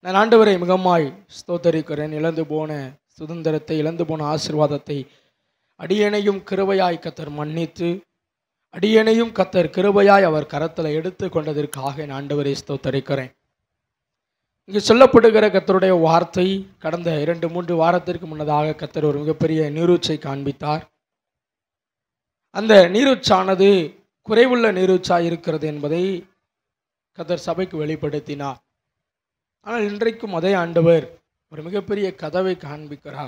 நான் ஆண்டவரை மிகமாய் ஸ்தோத்தரிக்கிறேன் இழந்து போன சுதந்திரத்தை இழந்து போன ஆசீர்வாதத்தை அடியனையும் கிருபையாய் கத்தர் மன்னித்து அடியனையும் கத்தர் கிருபையாய் அவர் கரத்தில் எடுத்து கொண்டதற்காக நான் ஆண்டவரை ஸ்தோத்தரிக்கிறேன் இங்கு சொல்லப்படுகிற கத்தருடைய வார்த்தை கடந்த இரண்டு மூன்று வாரத்திற்கு முன்னதாக கத்தர் ஒரு மிகப்பெரிய நீரூச்சை காண்பித்தார் அந்த நீரூச்சானது குறைவுள்ள நீரூச்சாய் இருக்கிறது என்பதை கத்தர் சபைக்கு வெளிப்படுத்தினார் ஆனால் இன்றைக்கும் அதே ஆண்டவர் ஒரு மிகப்பெரிய கதவை காண்பிக்கிறார்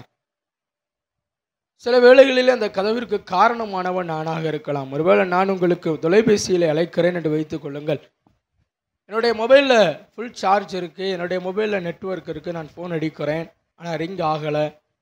சில வேளைகளில் அந்த கதவிற்கு காரணமானவன் நானாக இருக்கலாம் ஒருவேளை நான் உங்களுக்கு தொலைபேசியில் அழைக்கிறேன் என்று வைத்துக் கொள்ளுங்கள் என்னுடைய மொபைலில் ஃபுல் சார்ஜ் இருக்குது என்னுடைய மொபைலில் நெட்வொர்க் இருக்குது நான் ஃபோன் அடிக்கிறேன் ஆனால் ரிங் ஆகலை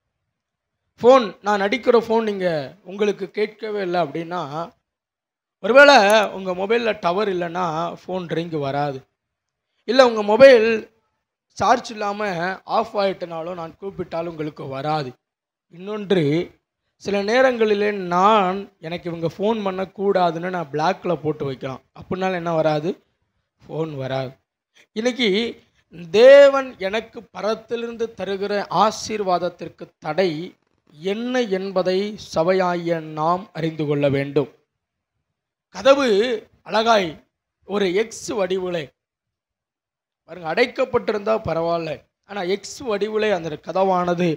ஃபோன் நான் அடிக்கிற ஃபோன் நீங்கள் உங்களுக்கு கேட்கவே இல்லை அப்படின்னா ஒருவேளை உங்கள் மொபைலில் டவர் இல்லைன்னா ஃபோன் ரிங் வராது இல்லை உங்கள் மொபைல் சார்ஜ் இல்லாமல் ஆஃப் ஆகிட்டனாலும் நான் கூப்பிட்டாலும் உங்களுக்கு வராது இன்னொன்று சில நேரங்களிலே நான் எனக்கு இவங்க ஃபோன் பண்ணக்கூடாதுன்னு நான் பிளாக்கில் போட்டு வைக்கலாம் அப்படின்னாலும் என்ன வராது ஃபோன் வராது இன்னைக்கு தேவன் எனக்கு பரத்திலிருந்து தருகிற ஆசீர்வாதத்திற்கு தடை என்ன என்பதை சபையாகிய நாம் அறிந்து கொள்ள வேண்டும் கதவு அழகாய் ஒரு எக்ஸ் வடிவுலே பாருங்க அடைக்கப்பட்டிருந்தா பரவாயில்ல ஆனால் எக்ஸ் வடிவிலே அந்த கதவானது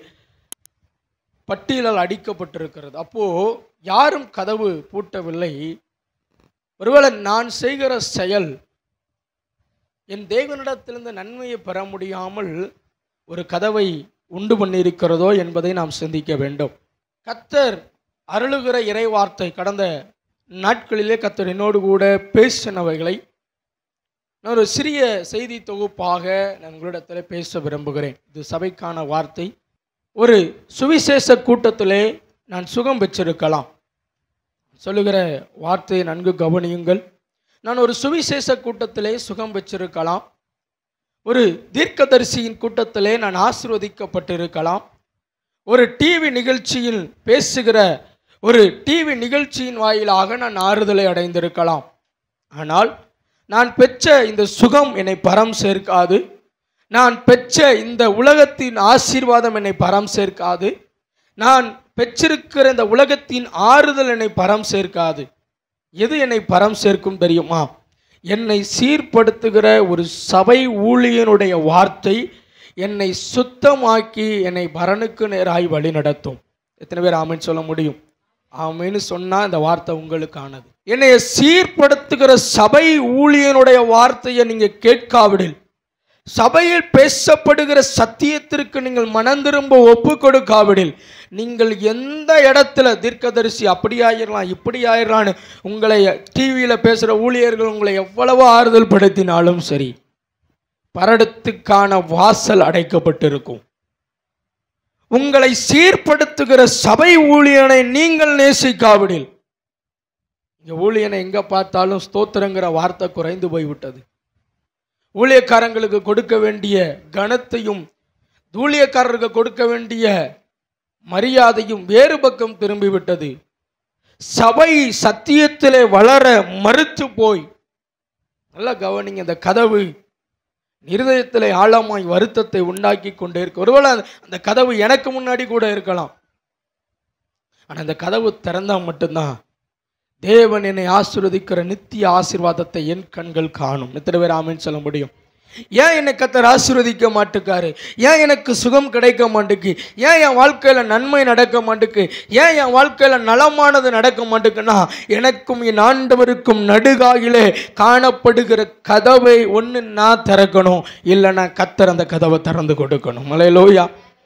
பட்டியலால் அடிக்கப்பட்டிருக்கிறது அப்போ யாரும் கதவு பூட்டவில்லை ஒருவேளை நான் செய்கிற செயல் என் தேவனிடத்திலிருந்து நன்மையை பெற முடியாமல் ஒரு கதவை உண்டு பண்ணியிருக்கிறதோ என்பதை நாம் சிந்திக்க வேண்டும் கத்தர் அருளுகிற இறைவார்த்தை கடந்த நாட்களிலே கத்தர் என்னோடு கூட பேசினவைகளை நான் ஒரு சிறிய செய்தி தொகுப்பாக நான் உங்களிடத்தில் பேச விரும்புகிறேன் இது சபைக்கான வார்த்தை ஒரு சுவிசேஷ கூட்டத்திலே நான் சுகம் பெற்றிருக்கலாம் சொல்லுகிற வார்த்தையை நன்கு கவனியுங்கள் நான் ஒரு சுவிசேஷ கூட்டத்திலே சுகம் பெற்றிருக்கலாம் ஒரு தீர்க்கதரிசியின் கூட்டத்திலே நான் ஆசிர்வதிக்கப்பட்டிருக்கலாம் ஒரு டிவி நிகழ்ச்சியில் பேசுகிற ஒரு டிவி நிகழ்ச்சியின் வாயிலாக நான் ஆறுதலை அடைந்திருக்கலாம் ஆனால் நான் பெற்ற இந்த சுகம் என்னை பரம் சேர்க்காது நான் பெற்ற இந்த உலகத்தின் ஆசீர்வாதம் என்னை பரம் சேர்க்காது நான் பெற்றிருக்கிற இந்த உலகத்தின் ஆறுதல் என்னை பரம் சேர்க்காது எது என்னை பரம் சேர்க்கும் தெரியுமா என்னை சீர்படுத்துகிற ஒரு சபை ஊழியனுடைய வார்த்தை என்னை சுத்தமாக்கி என்னை பரனுக்கு நேராய் வழி நடத்தும் எத்தனை பேர் ஆமைன்னு சொல்ல முடியும் ஆமைன்னு சொன்னா இந்த வார்த்தை உங்களுக்கானது என்னை சீர்படுத்துகிற சபை ஊழியனுடைய வார்த்தையை நீங்க கேட்காவிடில் சபையில் பேசப்படுகிற சத்தியத்திற்கு நீங்கள் மனம் திரும்ப ஒப்பு கொடுக்காவிடில் நீங்கள் எந்த இடத்துல தீர்க்கதரிசி அப்படி ஆயிடலாம் இப்படி ஆயிடலான்னு உங்களை டிவியில் பேசுகிற ஊழியர்கள் உங்களை எவ்வளவு ஆறுதல் படுத்தினாலும் சரி பரடத்துக்கான வாசல் அடைக்கப்பட்டிருக்கும் உங்களை சீர்படுத்துகிற சபை ஊழியனை நீங்கள் நேசிக்காவிடில் இங்க ஊழியனை எங்க பார்த்தாலும் ஸ்தோத்திரங்கிற வார்த்தை குறைந்து போய்விட்டது ஊழியக்காரங்களுக்கு கொடுக்க வேண்டிய கனத்தையும் ஊழியக்காரருக்கு கொடுக்க வேண்டிய மரியாதையும் வேறு பக்கம் திரும்பிவிட்டது சபை சத்தியத்திலே வளர மறுத்து போய் நல்லா கவனிங்க இந்த கதவு இருதயத்திலே ஆழமாய் வருத்தத்தை உண்டாக்கி கொண்டே இருக்கு ஒருவேளை அந்த கதவு எனக்கு முன்னாடி கூட இருக்கலாம் ஆனால் அந்த கதவு திறந்தா மட்டும்தான் தேவன் என்னை ஆசீர்வதிக்கிற நித்திய ஆசீர்வாதத்தை என் கண்கள் காணும் எத்தனை பேர் ஆமென்னு சொல்ல முடியும் ஏன் என்னை கத்தர் ஆசீர்வதிக்க மாட்டுக்காரு ஏன் எனக்கு சுகம் கிடைக்க மாட்டுக்கு ஏன் என் வாழ்க்கையில் நன்மை நடக்க மாட்டுக்கு ஏன் என் வாழ்க்கையில் நலமானது நடக்க மாட்டுக்குன்னா எனக்கும் என் ஆண்டவருக்கும் நடுகாயிலே காணப்படுகிற கதவை ஒன்று நான் திறக்கணும் இல்லைன்னா கத்தர் அந்த கதவை திறந்து கொடுக்கணும் மலையிலோயா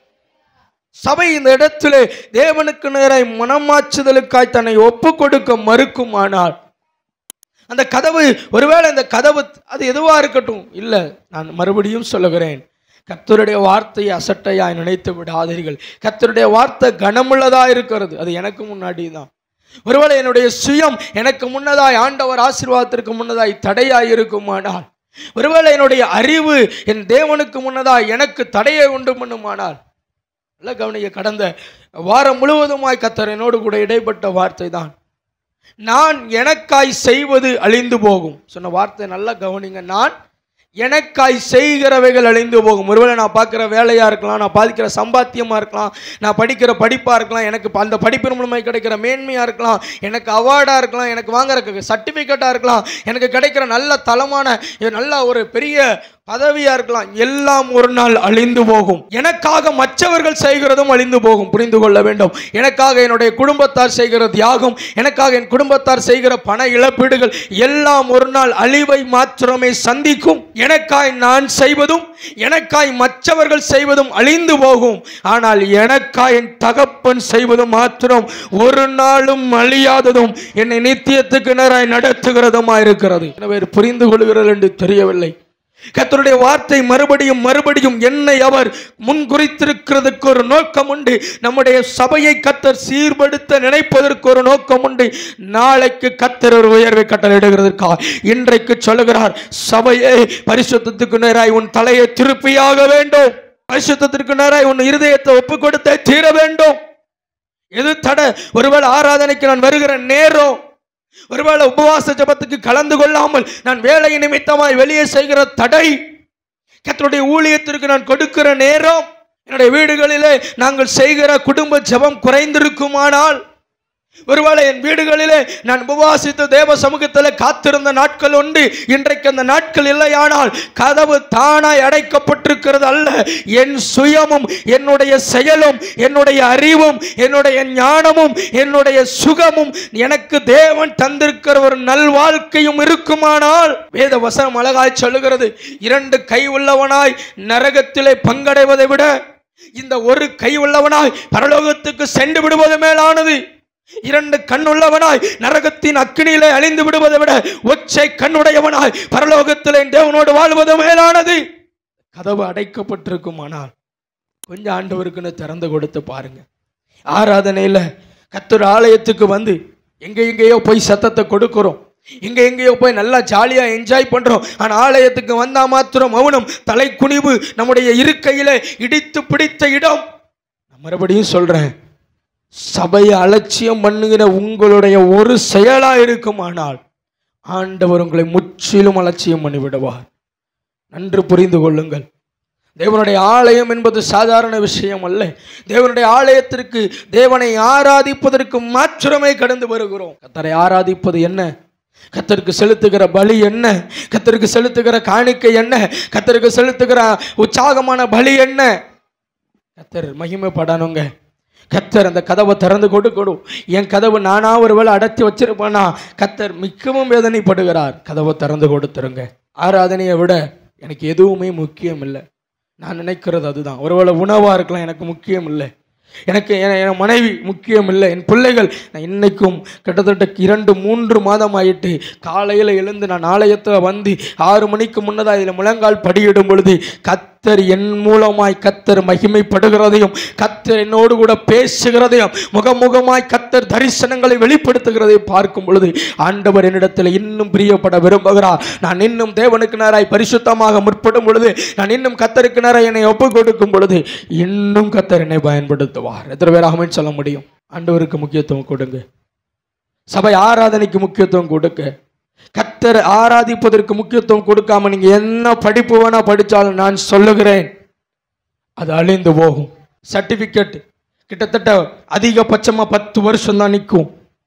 சபை இந்த இடத்திலே தேவனுக்கு நேராய் மனமாற்றுதலுக்காய் தன்னை ஒப்பு கொடுக்க மறுக்குமானால் அந்த கதவு ஒருவேளை இந்த கதவு அது எதுவா இருக்கட்டும் இல்லை நான் மறுபடியும் சொல்லுகிறேன் கத்தருடைய வார்த்தையை அசட்டையாய் நினைத்து விடாதீர்கள் கத்தருடைய வார்த்தை கனமுள்ளதா இருக்கிறது அது எனக்கு முன்னாடி தான் ஒருவேளை என்னுடைய சுயம் எனக்கு முன்னதாய் ஆண்டவர் ஆசீர்வாதத்திற்கு முன்னதாய் தடையாய் இருக்குமானால் ஒருவேளை என்னுடைய அறிவு என் தேவனுக்கு முன்னதாய் எனக்கு தடையை உண்டு பண்ணுமானால் நல்ல கவனிக்க கடந்த வாரம் முழுவதுமாய் கத்தர் என்னோடு கூட இடைப்பட்ட வார்த்தை தான் நான் எனக்காய் செய்வது அழிந்து போகும் சொன்ன வார்த்தை நல்லா கவனிங்க நான் எனக்காய் செய்கிறவைகள் அழிந்து போகும் ஒருவேளை நான் பார்க்குற வேலையாக இருக்கலாம் நான் பாதிக்கிற சம்பாத்தியமாக இருக்கலாம் நான் படிக்கிற படிப்பாக இருக்கலாம் எனக்கு ப- அந்த படிப்பின் மூலமாக கிடைக்கிற மேன்மையாக இருக்கலாம் எனக்கு அவார்டாக இருக்கலாம் எனக்கு வாங்குற சர்டிஃபிகேட்டாக இருக்கலாம் எனக்கு கிடைக்கிற நல்ல தளமான நல்ல ஒரு பெரிய பதவியாக இருக்கலாம் எல்லாம் ஒரு நாள் அழிந்து போகும் எனக்காக மற்றவர்கள் செய்கிறதும் அழிந்து போகும் புரிந்து கொள்ள வேண்டும் எனக்காக என்னுடைய குடும்பத்தார் செய்கிற தியாகம் எனக்காக என் குடும்பத்தார் செய்கிற பண இழப்பீடுகள் எல்லாம் ஒரு நாள் அழிவை மாத்திரமே சந்திக்கும் எனக்காய் நான் செய்வதும் எனக்காய் மற்றவர்கள் செய்வதும் அழிந்து போகும் ஆனால் எனக்காய் என் தகப்பன் செய்வதும் மாத்திரம் ஒரு நாளும் அழியாததும் என்னை நித்தியத்துக்கு நேராய் நடத்துகிறதுமா இருக்கிறது எனவே புரிந்து கொள்கிறீர்கள் என்று தெரியவில்லை கர்த்தருடைய வார்த்தை மறுபடியும் மறுபடியும் என்னை அவர் முன் குறித்திருக்கிறதுக்கு ஒரு நோக்கம் உண்டு நம்முடைய சபையை கத்தர் சீர்படுத்த நினைப்பதற்கு ஒரு நோக்கம் உண்டு நாளைக்கு கத்தர் ஒரு உயர்வை கட்டளையிடுகிறதற்காக இன்றைக்கு சொல்லுகிறார் சபையே பரிசுத்தத்துக்கு நேராய் உன் தலையை திருப்பியாக வேண்டும் பரிசுத்தத்திற்கு நேராய் உன் இருதயத்தை ஒப்பு கொடுத்தே தீர வேண்டும் எது தடை ஒருவேளை ஆராதனைக்கு நான் வருகிற நேரம் ஒருவேளை உபவாச ஜபத்துக்கு கலந்து கொள்ளாமல் நான் வேலை நிமித்தமாய் வெளியே செய்கிற தடை கர்த்தருடைய ஊழியத்திற்கு நான் கொடுக்கிற நேரம் என்னுடைய வீடுகளிலே நாங்கள் செய்கிற குடும்ப ஜெபம் குறைந்திருக்குமானால் ஒருவேளை என் வீடுகளிலே நான் உபவாசித்து தேவ சமூகத்தில் காத்திருந்த நாட்கள் உண்டு இன்றைக்கு அந்த நாட்கள் இல்லையானால் கதவு தானாய் அடைக்கப்பட்டிருக்கிறது அல்ல என் சுயமும் என்னுடைய செயலும் என்னுடைய அறிவும் என்னுடைய ஞானமும் என்னுடைய சுகமும் எனக்கு தேவன் தந்திருக்கிற ஒரு நல்வாழ்க்கையும் இருக்குமானால் வேத வசனம் அழகாய் சொல்லுகிறது இரண்டு கை உள்ளவனாய் நரகத்திலே பங்கடைவதை விட இந்த ஒரு கை உள்ளவனாய் பரலோகத்துக்கு சென்று விடுவது மேலானது இரண்டு கண்ணுள்ளவனாய் நரகத்தின் அக்கினியிலே அழிந்து விடுவதை விட ஒற்றை கண்ணுடையவனாய் பரலோகத்திலே தேவனோடு வாழ்வது மேலானது கதவு அடைக்கப்பட்டிருக்குமானால் கொஞ்சம் ஆண்டவருக்குன்னு திறந்து கொடுத்து பாருங்க ஆராதனையில் கத்தர் ஆலயத்துக்கு வந்து எங்க எங்கேயோ போய் சத்தத்தை கொடுக்கிறோம் எங்க எங்கேயோ போய் நல்லா ஜாலியா என்ஜாய் பண்றோம் ஆனா ஆலயத்துக்கு வந்தா மாத்திரம் மௌனம் தலை குனிவு நம்முடைய இருக்கையில இடித்து பிடித்த இடம் நான் மறுபடியும் சொல்றேன் சபையை அலட்சியம் பண்ணுகிற உங்களுடைய ஒரு செயலா இருக்குமானால் ஆண்டவர் உங்களை முற்றிலும் அலட்சியம் பண்ணிவிடுவார் நன்று புரிந்து கொள்ளுங்கள் தேவனுடைய ஆலயம் என்பது சாதாரண விஷயம் அல்ல தேவனுடைய ஆலயத்திற்கு தேவனை ஆராதிப்பதற்கு மாத்திரமே கடந்து வருகிறோம் கத்தரை ஆராதிப்பது என்ன கத்தருக்கு செலுத்துகிற பலி என்ன கத்தருக்கு செலுத்துகிற காணிக்கை என்ன கத்தருக்கு செலுத்துகிற உற்சாகமான பலி என்ன கத்தர் மகிமைப்படணுங்க கத்தர் அந்த கதவை திறந்து கொடுக்கணும் என் கதவு நானா ஒருவேளை அடைச்சி வச்சிருப்பேனா கத்தர் மிகவும் வேதனைப்படுகிறார் கதவை திறந்து கொடுத்துருங்க ஆராதனையை விட எனக்கு எதுவுமே முக்கியம் இல்லை நான் நினைக்கிறது அதுதான் ஒருவேளை உணவாக இருக்கலாம் எனக்கு முக்கியம் இல்லை எனக்கு என் என் மனைவி முக்கியம் இல்லை என் பிள்ளைகள் நான் இன்னைக்கும் கிட்டத்தட்ட இரண்டு மூன்று மாதம் ஆயிட்டு காலையில் எழுந்து நான் ஆலயத்தில் வந்து ஆறு மணிக்கு முன்னதாக இதில் முழங்கால் படியிடும் பொழுது கத்தர் என் மூலமாய் கத்தர் மகிமைப்படுகிறதையும் கத்தர் என்னோடு கூட பேசுகிறதையும் முகமுகமாய் கத்தர் தரிசனங்களை வெளிப்படுத்துகிறதையும் பார்க்கும் பொழுது ஆண்டவர் என்னிடத்தில் இன்னும் பிரியப்பட விரும்புகிறார் நான் இன்னும் தேவனுக்கு நேராய் பரிசுத்தமாக முற்படும் பொழுது நான் இன்னும் கத்தருக்கு நேராய் என்னை ஒப்பு கொடுக்கும் பொழுது இன்னும் கத்தர் என்னை பயன்படுத்துவார் எத்தனை பேர் ஆமென் சொல்ல முடியும் ஆண்டவருக்கு முக்கியத்துவம் கொடுங்க சபை ஆராதனைக்கு முக்கியத்துவம் கொடுக்க கத்தர் ஆராதிப்பதற்கு முக்கியத்துவம் கொடுக்காம நீங்க என்ன படிப்பு வேணா படிச்சாலும் நான் சொல்லுகிறேன் அது அழிந்து போகும் சர்டிபிகேட் கிட்டத்தட்ட அதிகபட்சமா பத்து வருஷம் தான் நிற்கும்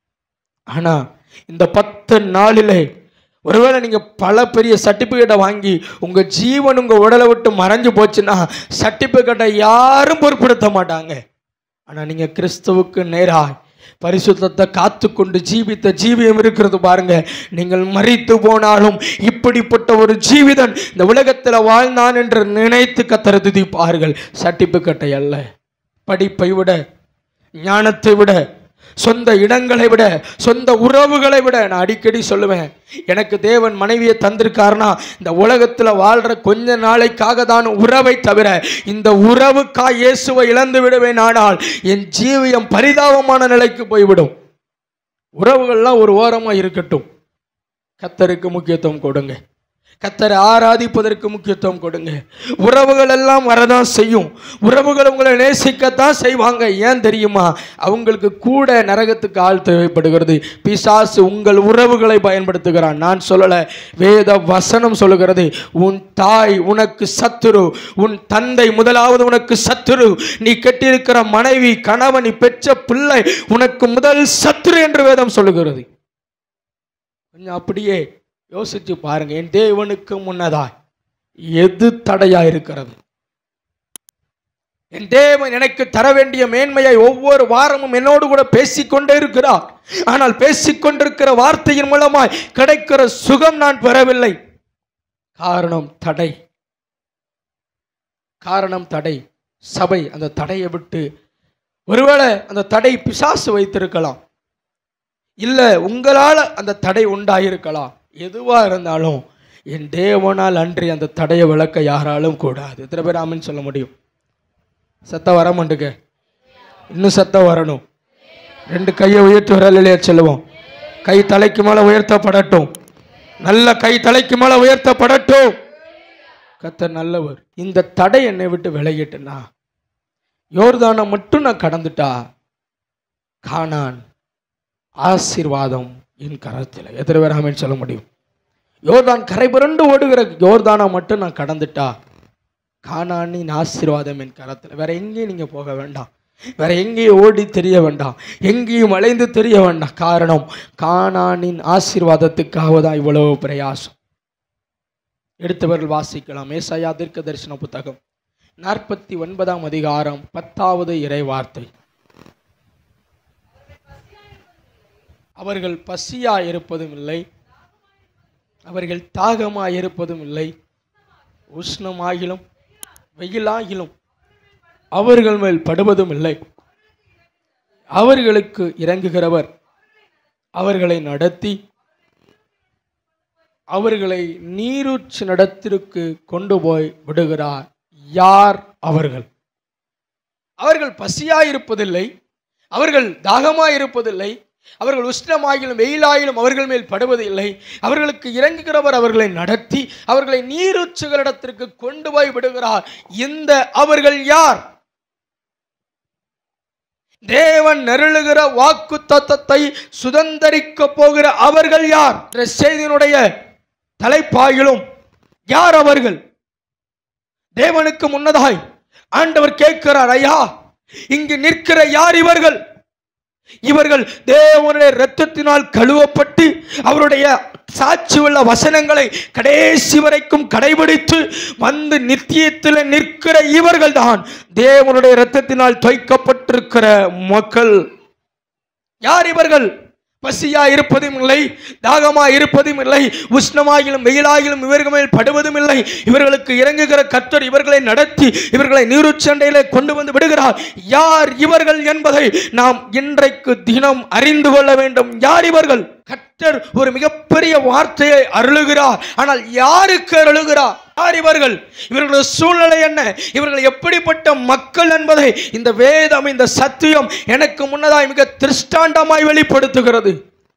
ஆனா இந்த பத்து நாளிலே ஒருவேளை நீங்க பல பெரிய சர்டிபிகேட்டை வாங்கி உங்க ஜீவன் உங்க உடலை விட்டு மறைஞ்சு போச்சுன்னா சர்டிபிகேட்டை யாரும் பொருட்படுத்த மாட்டாங்க ஆனா நீங்க கிறிஸ்துவுக்கு நேராய் பரிசுத்தத்தை காத்துக்கொண்டு ஜீவித்த ஜீவியம் இருக்கிறது பாருங்க நீங்கள் மறித்து போனாலும் இப்படிப்பட்ட ஒரு ஜீவிதன் இந்த உலகத்தில் வாழ்ந்தான் என்று நினைத்து கத்தர துதிப்பார்கள் சர்டிபிகேட்டை அல்ல படிப்பை விட ஞானத்தை விட சொந்த இடங்களை விட சொந்த உறவுகளை விட நான் அடிக்கடி சொல்லுவேன் எனக்கு தேவன் மனைவியை தந்திருக்காருனா இந்த உலகத்தில் வாழ்ற கொஞ்ச நாளைக்காக தான் உறவை தவிர இந்த உறவுக்காய் இயேசுவை இழந்து விடுவேன் ஆனால் என் ஜீவியம் பரிதாபமான நிலைக்கு போய்விடும் உறவுகள்லாம் ஒரு ஓரமாக இருக்கட்டும் கத்தருக்கு முக்கியத்துவம் கொடுங்க கத்தரை ஆராதிப்பதற்கு முக்கியத்துவம் கொடுங்க உறவுகள் எல்லாம் வரதான் செய்யும் உறவுகள் உங்களை நேசிக்கத்தான் செய்வாங்க ஏன் தெரியுமா அவங்களுக்கு கூட நரகத்துக்கு ஆள் தேவைப்படுகிறது பிசாசு உங்கள் உறவுகளை பயன்படுத்துகிறான் நான் சொல்லலை வேத வசனம் சொல்லுகிறது உன் தாய் உனக்கு சத்துரு உன் தந்தை முதலாவது உனக்கு சத்துரு நீ கெட்டிருக்கிற மனைவி கணவன் நீ பெற்ற பிள்ளை உனக்கு முதல் சத்துரு என்று வேதம் சொல்லுகிறது கொஞ்சம் அப்படியே யோசிச்சு பாருங்க என் தேவனுக்கு முன்னதாய் எது தடையா இருக்கிறது என் தேவன் எனக்கு தர வேண்டிய மேன்மையை ஒவ்வொரு வாரமும் என்னோடு கூட பேசிக்கொண்டே இருக்கிறார் ஆனால் பேசிக்கொண்டிருக்கிற வார்த்தையின் மூலமாய் கிடைக்கிற சுகம் நான் பெறவில்லை காரணம் தடை காரணம் தடை சபை அந்த தடையை விட்டு ஒருவேளை அந்த தடை பிசாசு வைத்திருக்கலாம் இல்ல உங்களால் அந்த தடை உண்டாயிருக்கலாம் எதுவா இருந்தாலும் என் தேவனால் அன்றி அந்த தடையை விளக்க யாராலும் கூடாது எத்தனை பேர் ஆமென்னு சொல்ல முடியும் சத்தம் வர மாட்டுங்க இன்னும் சத்தம் வரணும் ரெண்டு கையை உயர்த்தி வரலையே சொல்லுவோம் கை தலைக்கு மேல உயர்த்தப்படட்டும் நல்ல கை தலைக்கு மேல உயர்த்தப்படட்டும் கத்தர் நல்லவர் இந்த தடை என்னை விட்டு விலகிட்டுனா யோர்தானை மட்டும் நான் கடந்துட்டா காணான் ஆசீர்வாதம் என் கரத்தில் எத்தனை பேர் ஆமென்னு சொல்ல முடியும் யோர்தான் கரை புரண்டு ஓடுகிற யோர்தானை மட்டும் நான் கடந்துட்டா காணானின் ஆசீர்வாதம் என் கரத்தில் வேற எங்கேயும் நீங்க போக வேண்டாம் வேற எங்கேயும் ஓடி தெரிய வேண்டாம் எங்கேயும் அலைந்து தெரிய வேண்டாம் காரணம் காணானின் ஆசீர்வாதத்துக்காக தான் இவ்வளவு பிரயாசம் எடுத்தவர்கள் வாசிக்கலாம் ஏசாயா தீர்க்க தரிசன புத்தகம் நாற்பத்தி ஒன்பதாம் அதிகாரம் பத்தாவது இறை வார்த்தை அவர்கள் பசியா இருப்பதும் இல்லை அவர்கள் தாகமா இருப்பதும் இல்லை உஷ்ணமாகிலும் வெயிலாகிலும் அவர்கள் மேல் படுவதும் இல்லை அவர்களுக்கு இறங்குகிறவர் அவர்களை நடத்தி அவர்களை நீரூற்று நடத்திற்கு கொண்டு போய் விடுகிறார் யார் அவர்கள் அவர்கள் பசியாயிருப்பதில்லை அவர்கள் தாகமாயிருப்பதில்லை அவர்கள் உஷ்ணமாகிலும் வெயிலாயிலும் அவர்கள் மேல் படுவதில்லை அவர்களுக்கு இறங்குகிறவர் அவர்களை நடத்தி அவர்களை நீரூற்றுகளிடத்திற்கு கொண்டு போய் விடுகிறார் இந்த அவர்கள் யார் தேவன் நெருளுகிற வாக்கு தத்தத்தை சுதந்தரிக்க போகிற அவர்கள் யார் என்ற செய்தியினுடைய தலைப்பாயிலும் யார் அவர்கள் தேவனுக்கு முன்னதாய் ஆண்டவர் கேட்கிறார் ஐயா இங்கு நிற்கிற யார் இவர்கள் இவர்கள் தேவனுடைய இரத்தத்தினால் கழுவப்பட்டு அவருடைய சாட்சி உள்ள வசனங்களை கடைசி வரைக்கும் கடைபிடித்து வந்து நித்தியத்தில் நிற்கிற இவர்கள் தான் தேவனுடைய இரத்தத்தினால் தொய்க்கப்பட்டிருக்கிற மக்கள் யார் இவர்கள் பசியா இருப்பதும் இல்லை தாகமா இருப்பதும் இல்லை உஷ்ணமாகிலும் வெயிலாகிலும் இவர்கள் மேல் படுவதும் இல்லை இவர்களுக்கு இறங்குகிற கர்த்தர் இவர்களை நடத்தி இவர்களை நீருச்சண்டையிலே கொண்டு வந்து விடுகிறார் யார் இவர்கள் என்பதை நாம் இன்றைக்கு தினம் அறிந்து கொள்ள வேண்டும் யார் இவர்கள் கர்த்தர் ஒரு மிகப்பெரிய வார்த்தையை அருளுகிறார் ஆனால் யாருக்கு அருளுகிறார் யார் இவர்கள் இவர்களுடைய சூழ்நிலை என்ன இவர்கள் எப்படிப்பட்ட மக்கள் என்பதை இந்த வேதம் இந்த சத்தியம் எனக்கு முன்னதாய் மிக திருஷ்டாண்டமாய் வெளிப்படுத்துகிறது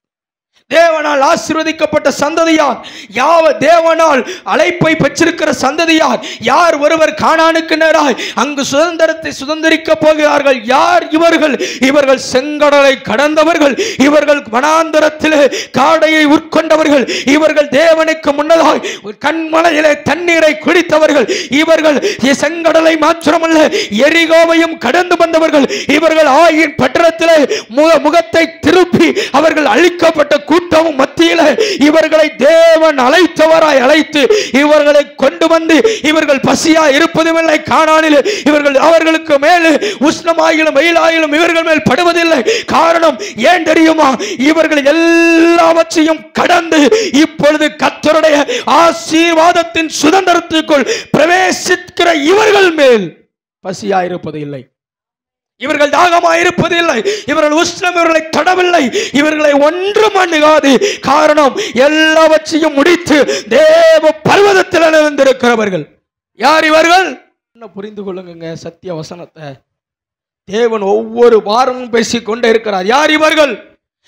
தேவனால் ஆசீர்வதிக்கப்பட்ட சந்ததியார் யாவ தேவனால் அழைப்பை பெற்றிருக்கிற சந்ததியார் யார் ஒருவர் காணானுக்கு நேராய் அங்கு சுதந்திரத்தை சுதந்திரிக்க போகிறார்கள் யார் இவர்கள் இவர்கள் செங்கடலை கடந்தவர்கள் இவர்கள் வனாந்தரத்திலே காடையை உட்கொண்டவர்கள் இவர்கள் தேவனுக்கு முன்னதாய் கண்மலையிலே தண்ணீரை குடித்தவர்கள் இவர்கள் செங்கடலை மாத்திரமல்ல எரிகோவையும் கடந்து வந்தவர்கள் இவர்கள் ஆயின் பட்டணத்திலே முக முகத்தை திருப்பி அவர்கள் அழிக்கப்பட்ட கூட்டமும் மத்தியில இவர்களை தேவன் அழைத்தவராய் அழைத்து இவர்களை கொண்டு வந்து இவர்கள் பசியா இருப்பதும் இல்லை காணானில் இவர்கள் அவர்களுக்கு மேல் உஷ்ணமாயிலும் வெயிலாயிலும் இவர்கள் மேல் படுவதில்லை காரணம் ஏன் தெரியுமா இவர்கள் எல்லாவற்றையும் கடந்து இப்பொழுது கத்தருடைய ஆசீர்வாதத்தின் சுதந்திரத்துக்குள் பிரவேசிக்கிற இவர்கள் மேல் பசியா இருப்பது இல்லை இவர்கள் தாகமாயிருப்பதில்லை இவர்கள் உஷ்ணம் இவர்களை தொடவில்லை இவர்களை ஒன்றும் அணுகாது காரணம் எல்லாவற்றையும் முடித்து தேவ பர்வதத்தில் நிறந்திருக்கிறவர்கள் யார் இவர்கள் என்ன புரிந்து கொள்ளுங்க சத்திய வசனத்தை தேவன் ஒவ்வொரு வாரமும் பேசிக் கொண்டே இருக்கிறார் யார் இவர்கள்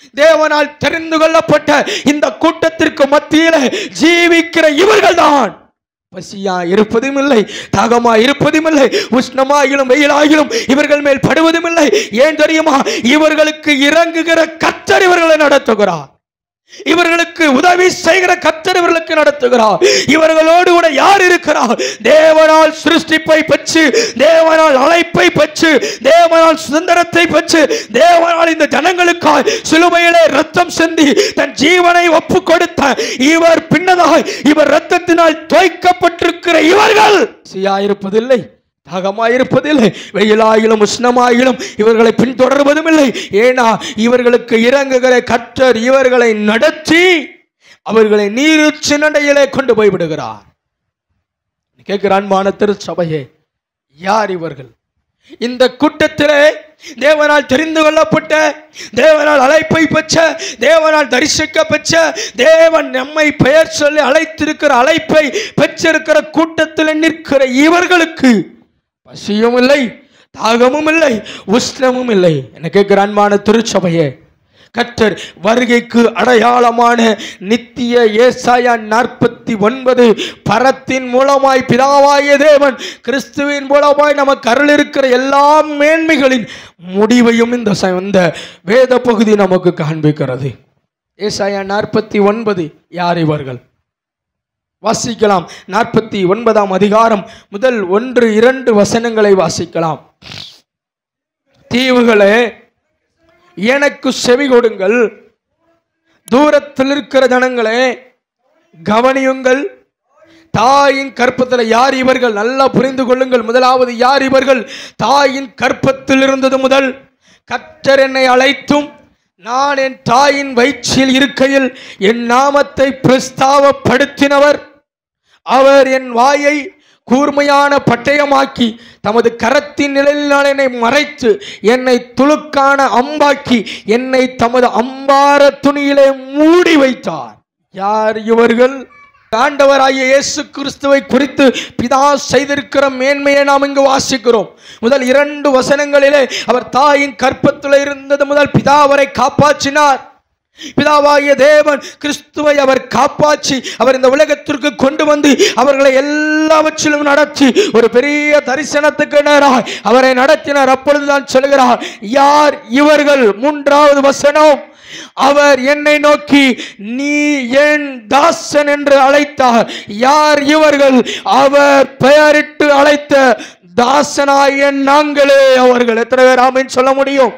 தேவனால் தெரிந்து கொள்ளப்பட்ட இந்த கூட்டத்திற்கு மத்தியில ஜீவிக்கிற இவர்கள்தான் பசியா இருப்பதும் இல்லை தாகமா இருப்பதும் இல்லை உஷ்ணமாயிலும் வெயிலாயிலும் இவர்கள் மேல் படுவதும் இல்லை ஏன் தெரியுமா இவர்களுக்கு இறங்குகிற கத்தர் இவர்களை நடத்துகிறார் இவர்களுக்கு உதவி செய்கிற கத்தர் இவர்களுக்கு நடத்துகிறார் இவர்களோடு கூட யார் இருக்கிறார் தேவனால் சிருஷ்டிப்பை பெற்று தேவனால் அழைப்பை பெற்று தேவனால் சுதந்திரத்தை பெற்று தேவனால் இந்த ஜனங்களுக்காய் சிலுவையிலே ரத்தம் சிந்தி தன் ஜீவனை ஒப்பு கொடுத்த இவர் பின்னதாய் இவர் ரத்தத்தினால் தோய்க்கப்பட்டிருக்கிற இவர்கள் சியாயிருப்பதில்லை தாகமாயிருப்பதில்லை வெயிலாயிலும் உஷ்ணமாயிலும் இவர்களை பின்தொடர்வதும் இல்லை ஏனா இவர்களுக்கு இறங்குகிற கற்றர் இவர்களை நடத்தி அவர்களை நீருச்சு நடையிலே கொண்டு போய் விடுகிறார் கேட்கிற அன்பான திருச்சபையே யார் இவர்கள் இந்த கூட்டத்திலே தேவனால் தெரிந்து கொள்ளப்பட்ட தேவனால் அழைப்பை பெற்ற தேவனால் தரிசிக்க பெற்ற தேவன் நம்மை பெயர் சொல்லி அழைத்திருக்கிற அழைப்பை பெற்றிருக்கிற கூட்டத்தில் நிற்கிற இவர்களுக்கு பசியும் இல்லை தாகமும் இல்லை உஷ்ணமும் இல்லை என்ன கேட்கிற அன்பான திருச்சபையே கர்த்தர் வருகைக்கு அடையாளமான நித்திய ஏசாயா நாற்பத்தி ஒன்பது பரத்தின் மூலமாய் பிதாவாய தேவன் கிறிஸ்துவின் மூலமாய் நமக்கு அருள் இருக்கிற எல்லா மேன்மைகளின் முடிவையும் இந்த ச- இந்த வேத பகுதி நமக்கு காண்பிக்கிறது ஏசாயா நாற்பத்தி ஒன்பது யார் இவர்கள் வாசிக்கலாம் நாற்பத்தி ஒன்பதாம் அதிகாரம் முதல் ஒன்று இரண்டு வசனங்களை வாசிக்கலாம் தீவுகளே எனக்கு செவி கொடுங்கள் தூரத்தில் இருக்கிற ஜனங்களே கவனியுங்கள் தாயின் கற்பத்தில் யார் இவர்கள் நல்லா புரிந்து கொள்ளுங்கள் முதலாவது யார் இவர்கள் தாயின் கற்பத்தில் இருந்தது முதல் கர்த்தர் என்னை அழைத்தும் நான் என் தாயின் வயிற்றில் இருக்கையில் என் நாமத்தை பிரஸ்தாவப்படுத்தினவர் அவர் என் வாயை கூர்மையான பட்டயமாக்கி தமது கரத்தின் நிழலினால் என்னை மறைத்து என்னை துளுக்கான அம்பாக்கி என்னை தமது அம்பார துணியிலே மூடி வைத்தார் யார் இவர்கள் ஆண்டவராகிய இயேசு கிறிஸ்துவை குறித்து பிதா செய்திருக்கிற மேன்மையை நாம் இங்கு வாசிக்கிறோம் முதல் இரண்டு வசனங்களிலே அவர் தாயின் கற்பத்தில் இருந்தது முதல் பிதா அவரை காப்பாற்றினார் பிதாவாகிய தேவன் கிறிஸ்துவை அவர் காப்பாற்றி அவர் இந்த உலகத்திற்கு கொண்டு வந்து அவர்களை எல்லாவற்றிலும் நடத்தி ஒரு பெரிய தரிசனத்துக்கு நேராய் அவரை நடத்தினார் அப்பொழுதுதான் சொல்கிறார் யார் இவர்கள் மூன்றாவது வசனம் அவர் என்னை நோக்கி நீ என் தாசன் என்று அழைத்தார் யார் இவர்கள் அவர் பெயரிட்டு அழைத்த தாசனாய நாங்களே அவர்கள் எத்தனை பேர் ஆமென் சொல்ல முடியும்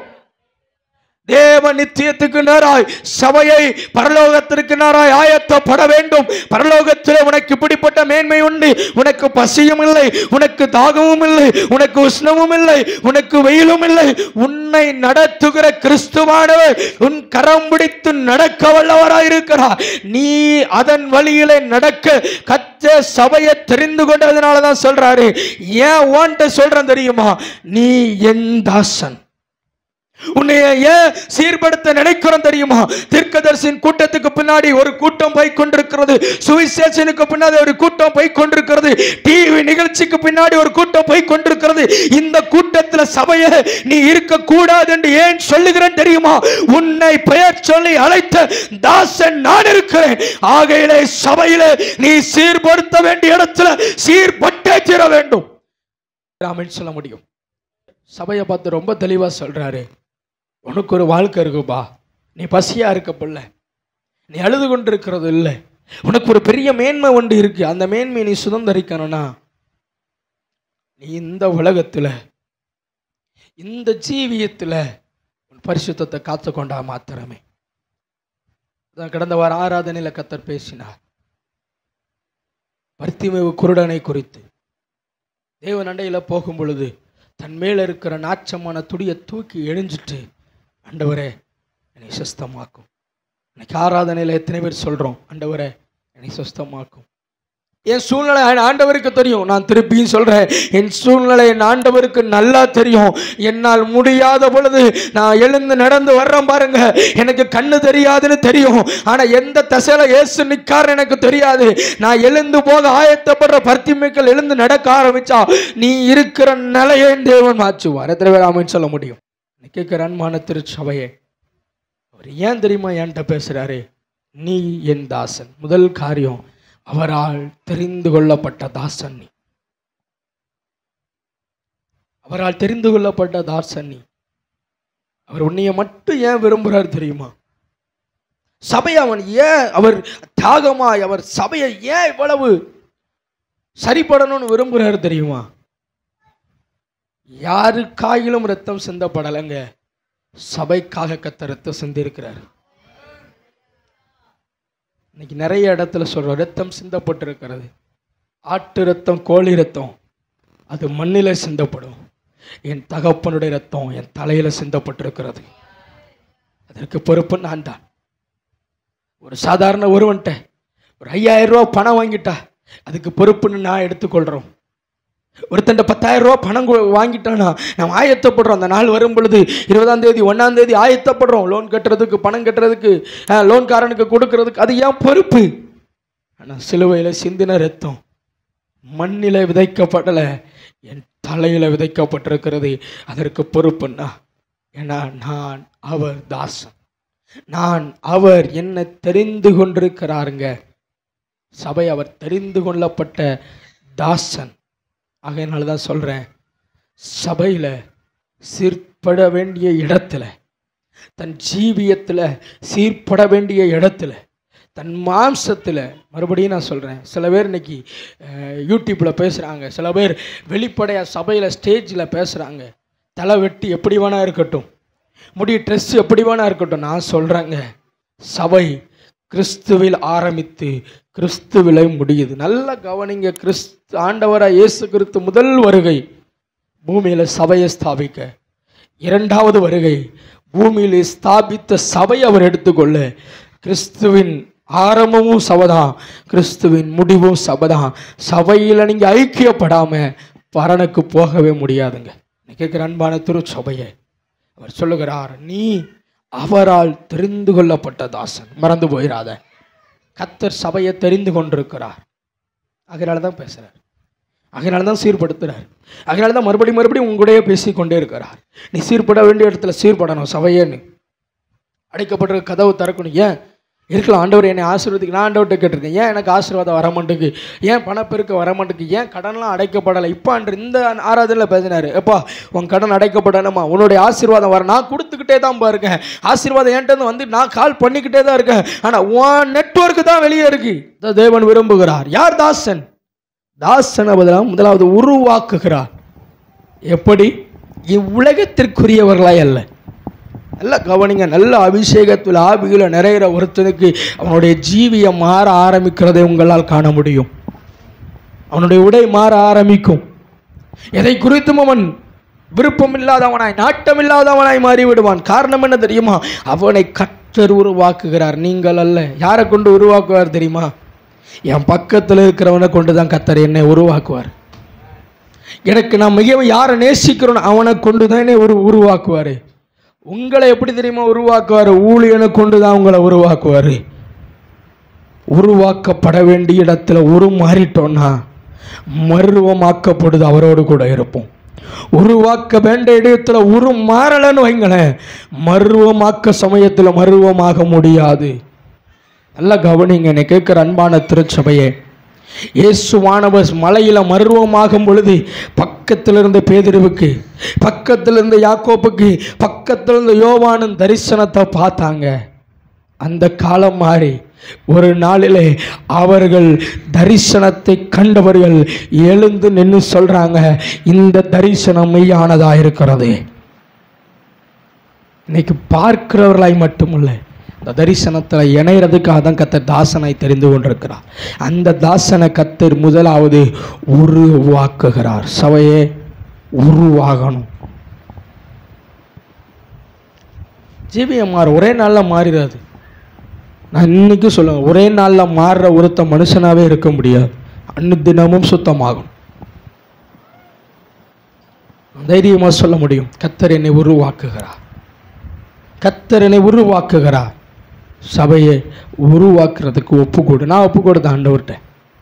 தேவ நித்தியத்துக்கு நேராய் சபையை பரலோகத்திற்கு நேராய் ஆயத்தப்பட வேண்டும் பரலோகத்திலே உனக்கு இப்படிப்பட்ட மேன்மை உண்டு உனக்கு பசியும் இல்லை உனக்கு தாகமும் இல்லை உனக்கு உஷ்ணமும் இல்லை உனக்கு வெயிலும் இல்லை உன்னை நடத்துகிற கிறிஸ்துவானவர் உன் கரம் பிடித்து நடக்க வல்லவராயிருக்கிறார் நீ அதன் வழியிலே நடக்க கத்த சபையை தெரிந்து கொண்டதுனால தான் சொல்றாரு ஏன் ஓன்ட்ட சொல்றேன் தெரியுமா நீ என் தாசன் உன்னை ஏன் சீர்படுத்த நினைக்கிறோம் தெரியுமா தீர்க்கதரிசியின் கூட்டத்துக்கு பின்னாடி ஒரு கூட்டம் போய் கொண்டிருக்கிறது சுவிசேஷனுக்கு பின்னாடி ஒரு கூட்டம் போய் கொண்டிருக்கிறது டிவி நிகழ்ச்சிக்கு பின்னாடி ஒரு கூட்டம் போய் கொண்டிருக்கிறது இந்த கூட்டத்தில் சபையை நீ இருக்க கூடாது என்று ஏன் சொல்லுகிறேன் தெரியுமா உன்னை பெயர் சொல்லி அழைத்த தாசன் நான் இருக்கிறேன் ஆகையிலே சபையிலே நீ சீர்படுத்த வேண்டிய இடத்துல சீர்பட்டே தீர வேண்டும் ராமன் சொல்ல முடியும் சபையை பார்த்து ரொம்ப தெளிவா சொல்றாரு உனக்கு ஒரு வாழ்க்கை இருக்குப்பா நீ பசியா இருக்க பிள்ளை நீ அழுது கொண்டிருக்கிறது இல்லை உனக்கு ஒரு பெரிய மேன்மை ஒன்று இருக்கு அந்த மேன்மையை நீ சுதந்திரிக்கணும்னா நீ இந்த உலகத்துல இந்த ஜீவியத்துல உன் பரிசுத்தத்தை காத்துக்கொண்டா மாத்திரமே அதான் கடந்த வார ஆராதனையில கத்தர் பேசினார் பருத்திமேவு குருடனை குறித்து தேவன் அண்டையில போகும் பொழுது தன் மேல இருக்கிற நாச்சமான துடியை தூக்கி எழிஞ்சிட்டு ஆண்டவரே என்னை சுஸ்தமாக்கும் இன்னைக்கு ஆராதனையில் எத்தனை பேர் சொல்றோம் ஆண்டவரே என்னை சுஸ்தமாக்கும் என் சூழ்நிலை என் ஆண்டவருக்கு தெரியும் நான் திருப்பியும் சொல்றேன் என் சூழ்நிலை என் ஆண்டவருக்கு நல்லா தெரியும் என்னால் முடியாத பொழுது நான் எழுந்து நடந்து வர்றேன் பாருங்க எனக்கு கண்ணு தெரியாதுன்னு தெரியும் ஆனா எந்த தசையில இயேசு நிக்காரு எனக்கு தெரியாது நான் எழுந்து போக ஆயத்தப்படுற பர்த்திமைக்கள் எழுந்து நடக்க ஆரம்பிச்சா நீ இருக்கிற நிலையை தேவன் மாற்றுவார் எத்தனை பேர் ஆமென்னு சொல்ல முடியும் கேட்கிற அன்பான திருச்சபையே அவர் ஏன் தெரியுமா என்கிட்ட பேசுறாரு நீ என் தாசன் முதல் காரியம் அவரால் தெரிந்து கொள்ளப்பட்ட தாசன் நீ அவரால் தெரிந்து கொள்ளப்பட்ட தாசன் நீ அவர் உன்னைய மட்டும் ஏன் விரும்புறாரு தெரியுமா சபையை அவன் ஏன் அவர் தியாகமாய் அவர் சபையை ஏன் இவ்வளவு சரிப்படணும்னு விரும்புறாரு தெரியுமா யாருக்காயிலும் ரத்தம் சிந்தப்படலைங்க சபைக்காக கத்த ரத்தம் சிந்திருக்கிறார் இன்னைக்கு நிறைய இடத்துல சொல்றோம் ரத்தம் சிந்தப்பட்டிருக்கிறது ஆட்டு ரத்தம் கோழி ரத்தம் அது மண்ணில சிந்தப்படும் என் தகப்பனுடைய ரத்தம் என் தலையில சிந்தப்பட்டிருக்கிறது அதற்கு பொறுப்பு நான் தான் ஒரு சாதாரண ஒருவன்ட்ட ஒரு ஐயாயிரம் ரூபா பணம் வாங்கிட்டா அதுக்கு பொறுப்புன்னு நான் எடுத்துக்கொள்கிறோம் ஒருத்தண்ட பத்தாயிரம் ரூபா பணம் கு- வாங்கிட்டானா நம்ம ஆயத்தப்படுறோம் அந்த நாள் வரும் பொழுது இருபதாம் தேதி ஒன்றாம் தேதி ஆயத்தப்படுறோம் லோன் கட்டுறதுக்கு பணம் கட்டுறதுக்கு அஹ், லோன்காரனுக்கு கொடுக்கறதுக்கு அது ஏன் பொறுப்பு ஆனால் சிலுவையில் சிந்தின ரத்தம் மண்ணில் விதைக்கப்படலை என் தலையில் விதைக்கப்பட்டிருக்கிறது அதற்கு பொறுப்புன்னா ஏன்னா நான் அவர் தாசன் நான் அவர் என்ன தெரிந்து கொண்டிருக்கிறாருங்க சபை அவர் தெரிந்து கொள்ளப்பட்ட தாசன் ஆகையினால தான் சொல்கிறேன் சபையில் சீர்பட வேண்டிய இடத்துல தன் ஜீவியத்தில் சீர்பட வேண்டிய இடத்துல தன் மாம்சத்தில் மறுபடியும் நான் சொல்கிறேன் சில பேர் இன்னைக்கு யூடியூப்பில் பேசுகிறாங்க சில பேர் வெளிப்படையாக சபையில் ஸ்டேஜில் பேசுகிறாங்க தலை வெட்டி எப்படி வேணா இருக்கட்டும் முடி ட்ரெஸ் எப்படி வேணா இருக்கட்டும் நான் சொல்கிறேங்க சபை கிறிஸ்துவில் ஆரம்பித்து கிறிஸ்துவிலை முடியுது நல்ல கவனிங்க கிறிஸ்து ஆண்டவராக இயேசு கிறிஸ்து முதல் வருகை பூமியில் சபையை ஸ்தாபிக்க இரண்டாவது வருகை பூமியில் ஸ்தாபித்த சபை அவர் எடுத்துக்கொள்ள கிறிஸ்துவின் ஆரம்பமும் சபைதான் கிறிஸ்துவின் முடிவும் சபைதான் சபையில் நீங்கள் ஐக்கியப்படாம பரனுக்கு போகவே முடியாதுங்க இன்னைக்கு கேட்குற அன்பான திருச்சபையை அவர் சொல்லுகிறார் நீ அவரால் தெரிந்து கொள்ளப்பட்ட தாசன் மறந்து போயிடாத கத்தர் சபையை தெரிந்து கொண்டிருக்கிறார் அதனால தான் பேசுகிறார் அதனால தான் சீர்படுத்துகிறார் அதனால தான் மறுபடியும் மறுபடியும் உங்களுடைய பேசிக் கொண்டே இருக்கிறார் நீ சீர்பட வேண்டிய இடத்துல சீர்படணும் சபையேன்னு அடைக்கப்பட்டிருக்க கதவு திறக்கணும் ஏன் இருக்கலாம் ஆண்டவர் என்னை ஆசீர்வதிக்கு நான் ஆண்டவர்கிட்ட கேட்டிருக்கேன் ஏன் எனக்கு ஆசீர்வாதம் வர மாட்டேங்குது ஏன் பணப்பெருக்க வர மாட்டேங்குது ஏன் கடன்லாம் அடைக்கப்படலை இப்போ அன்று இந்த ஆராதனையில் பேசினார் எப்பா உன் கடன் அடைக்கப்படணுமா உன்னுடைய ஆசீர்வாதம் வர நான் கொடுத்துக்கிட்டே தான் பாருக்கேன் ஆசீர்வாதம் என்கிட்ட வந்து நான் கால் பண்ணிக்கிட்டே தான் இருக்கேன் ஆனால் உன் நெட்வொர்க்கு தான் வெளியே இருக்கு இதை தேவன் விரும்புகிறார் யார் தாசன் தாசன் பதிலாக முதலாவது உருவாக்குகிறார் எப்படி இவ்வுலகத்திற்குரியவர்களாய் அல்ல நல்ல கவனிங்க நல்ல அபிஷேகத்தில் ஆவியில் நிறைகிற ஒருத்தனுக்கு அவனுடைய ஜீவியம் மாற ஆரம்பிக்கிறதை உங்களால் காண முடியும் அவனுடைய உடை மாற ஆரம்பிக்கும் எதை குறித்தும் அவன் விருப்பம் இல்லாதவனாய் நாட்டம் இல்லாதவனாய் மாறிவிடுவான் காரணம் என்ன தெரியுமா அவனை கற்றர் உருவாக்குகிறார் நீங்கள் அல்ல யாரை கொண்டு உருவாக்குவார் தெரியுமா என் பக்கத்தில் இருக்கிறவனை கொண்டு தான் கத்தர் என்னை உருவாக்குவார் எனக்கு நான் மிகவும் யாரை நேசிக்கிறோன்னு அவனை கொண்டு தான் என்னை உரு உருவாக்குவார் உங்களை எப்படி தெரியுமா உருவாக்குவார் ஊழியனை கொண்டு தான் உங்களை உருவாக்குவார் உருவாக்கப்பட வேண்டிய இடத்துல உருமாறிட்டோன்னா மருவமாக்கப்படுது அவரோடு கூட இருப்போம் உருவாக்க வேண்டிய இடத்துல உருமாறலன்னு வைங்களேன் மருவமாக்க சமயத்தில் மருவமாக முடியாது நல்லா கவனிங்க என்னை கேட்குற அன்பான திருச்சபையே இயேசுவானவர் மலையில மருவமாகும் பொழுது பக்கத்தில் இருந்த பேதிருவுக்கு பக்கத்தில் இருந்த யாக்கோப்புக்கு பக்கத்தில் இருந்த யோவானின் தரிசனத்தை பார்த்தாங்க அந்த காலம் மாறி ஒரு நாளிலே அவர்கள் தரிசனத்தை கண்டவர்கள் எழுந்து நின்று சொல்றாங்க இந்த தரிசனம் மெய்யானதா இருக்கிறது இன்னைக்கு பார்க்கிறவர்களாய் மட்டுமல்ல இந்த தரிசனத்தில் இணையறதுக்காக தான் கத்தர் தாசனை தெரிந்து கொண்டிருக்கிறார் அந்த தாசனை கத்தர் முதலாவது உருவாக்குகிறார் சபையே உருவாகணும் ஜீவியமாறு ஒரே நாளில் மாறிடாது நான் இன்னைக்கு சொல்லுவேன் ஒரே நாளில் மாறுற ஒருத்த மனுஷனாவே இருக்க முடியாது அன்னு தினமும் சுத்தமாகும் தைரியமாக சொல்ல முடியும் கத்தர் என்னை உருவாக்குகிறார் கத்தர் என்னை உருவாக்குகிறார் சபையை உருவாக்குறதுக்கு ஒப்பு கொடு நான் ஒப்பு கொடுத்த ஆண்டவர்கிட்ட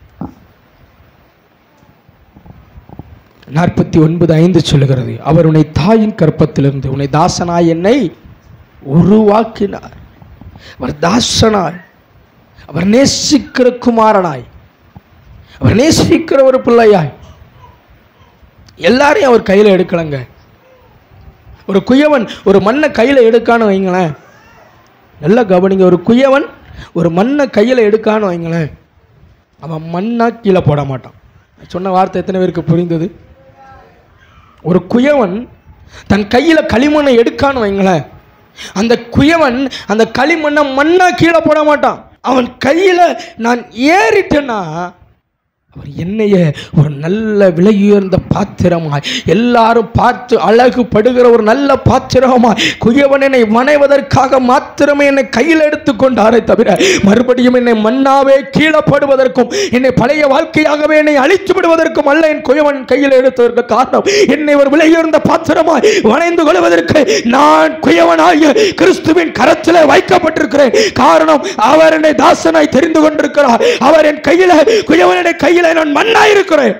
நாற்பத்தி ஒன்பது ஐந்து சொல்லுகிறது அவர் உன்னை தாயின் கற்பத்திலிருந்து உன்னை தாசனாய் என்னை உருவாக்கினார் அவர் தாசனாய் அவர் நேசிக்கிற குமாரனாய் அவர் நேசிக்கிற ஒரு பிள்ளையாய் எல்லாரையும் அவர் கையில் எடுக்கலங்க ஒரு குயவன் ஒரு மண்ணை கையில் எடுக்கான்னு வைங்களேன் நல்லா கவனிங்க ஒரு குயவன் ஒரு மண்ணை கையில் எடுக்கான்னு வைங்களேன் அவன் மண்ணா கீழே போட மாட்டான் சொன்ன வார்த்தை எத்தனை பேருக்கு புரிந்தது ஒரு குயவன் தன் கையில் களிமண்ணை எடுக்கான்னு வைங்களேன் அந்த குயவன் அந்த களிமண்ணை மண்ணா கீழே போட மாட்டான் அவன் கையில் நான் ஏறிட்டேன்னா அவர் என்னைய ஒரு நல்ல விலையுயர்ந்த பாத்திரமாய் எல்லாரும் பார்த்து அழகு படுகிற ஒரு நல்ல பாத்திரமாய் குயவன் என்னை வணைவதற்காக மாத்திரமே என்னை கையில் எடுத்து கொண்டாரே தவிர மறுபடியும் என்னை மண்ணாவே கீழப்படுவதற்கும் என்னை பழைய வாழ்க்கையாகவே என்னை அழித்து விடுவதற்கும் அல்ல என் குயவன் கையில் எடுத்ததற்கு காரணம் என்னை ஒரு விலையுயர்ந்த பாத்திரமாய் வணைந்து கொள்வதற்கு நான் குயவனாகிய கிறிஸ்துவின் கரத்தில் வைக்கப்பட்டிருக்கிறேன் காரணம் அவர் என்னை தாசனாய் தெரிந்து கொண்டிருக்கிறார் அவர் என் கையில் குயவனுடைய கையில் நான் மண்ணாய் இருக்கிறேன்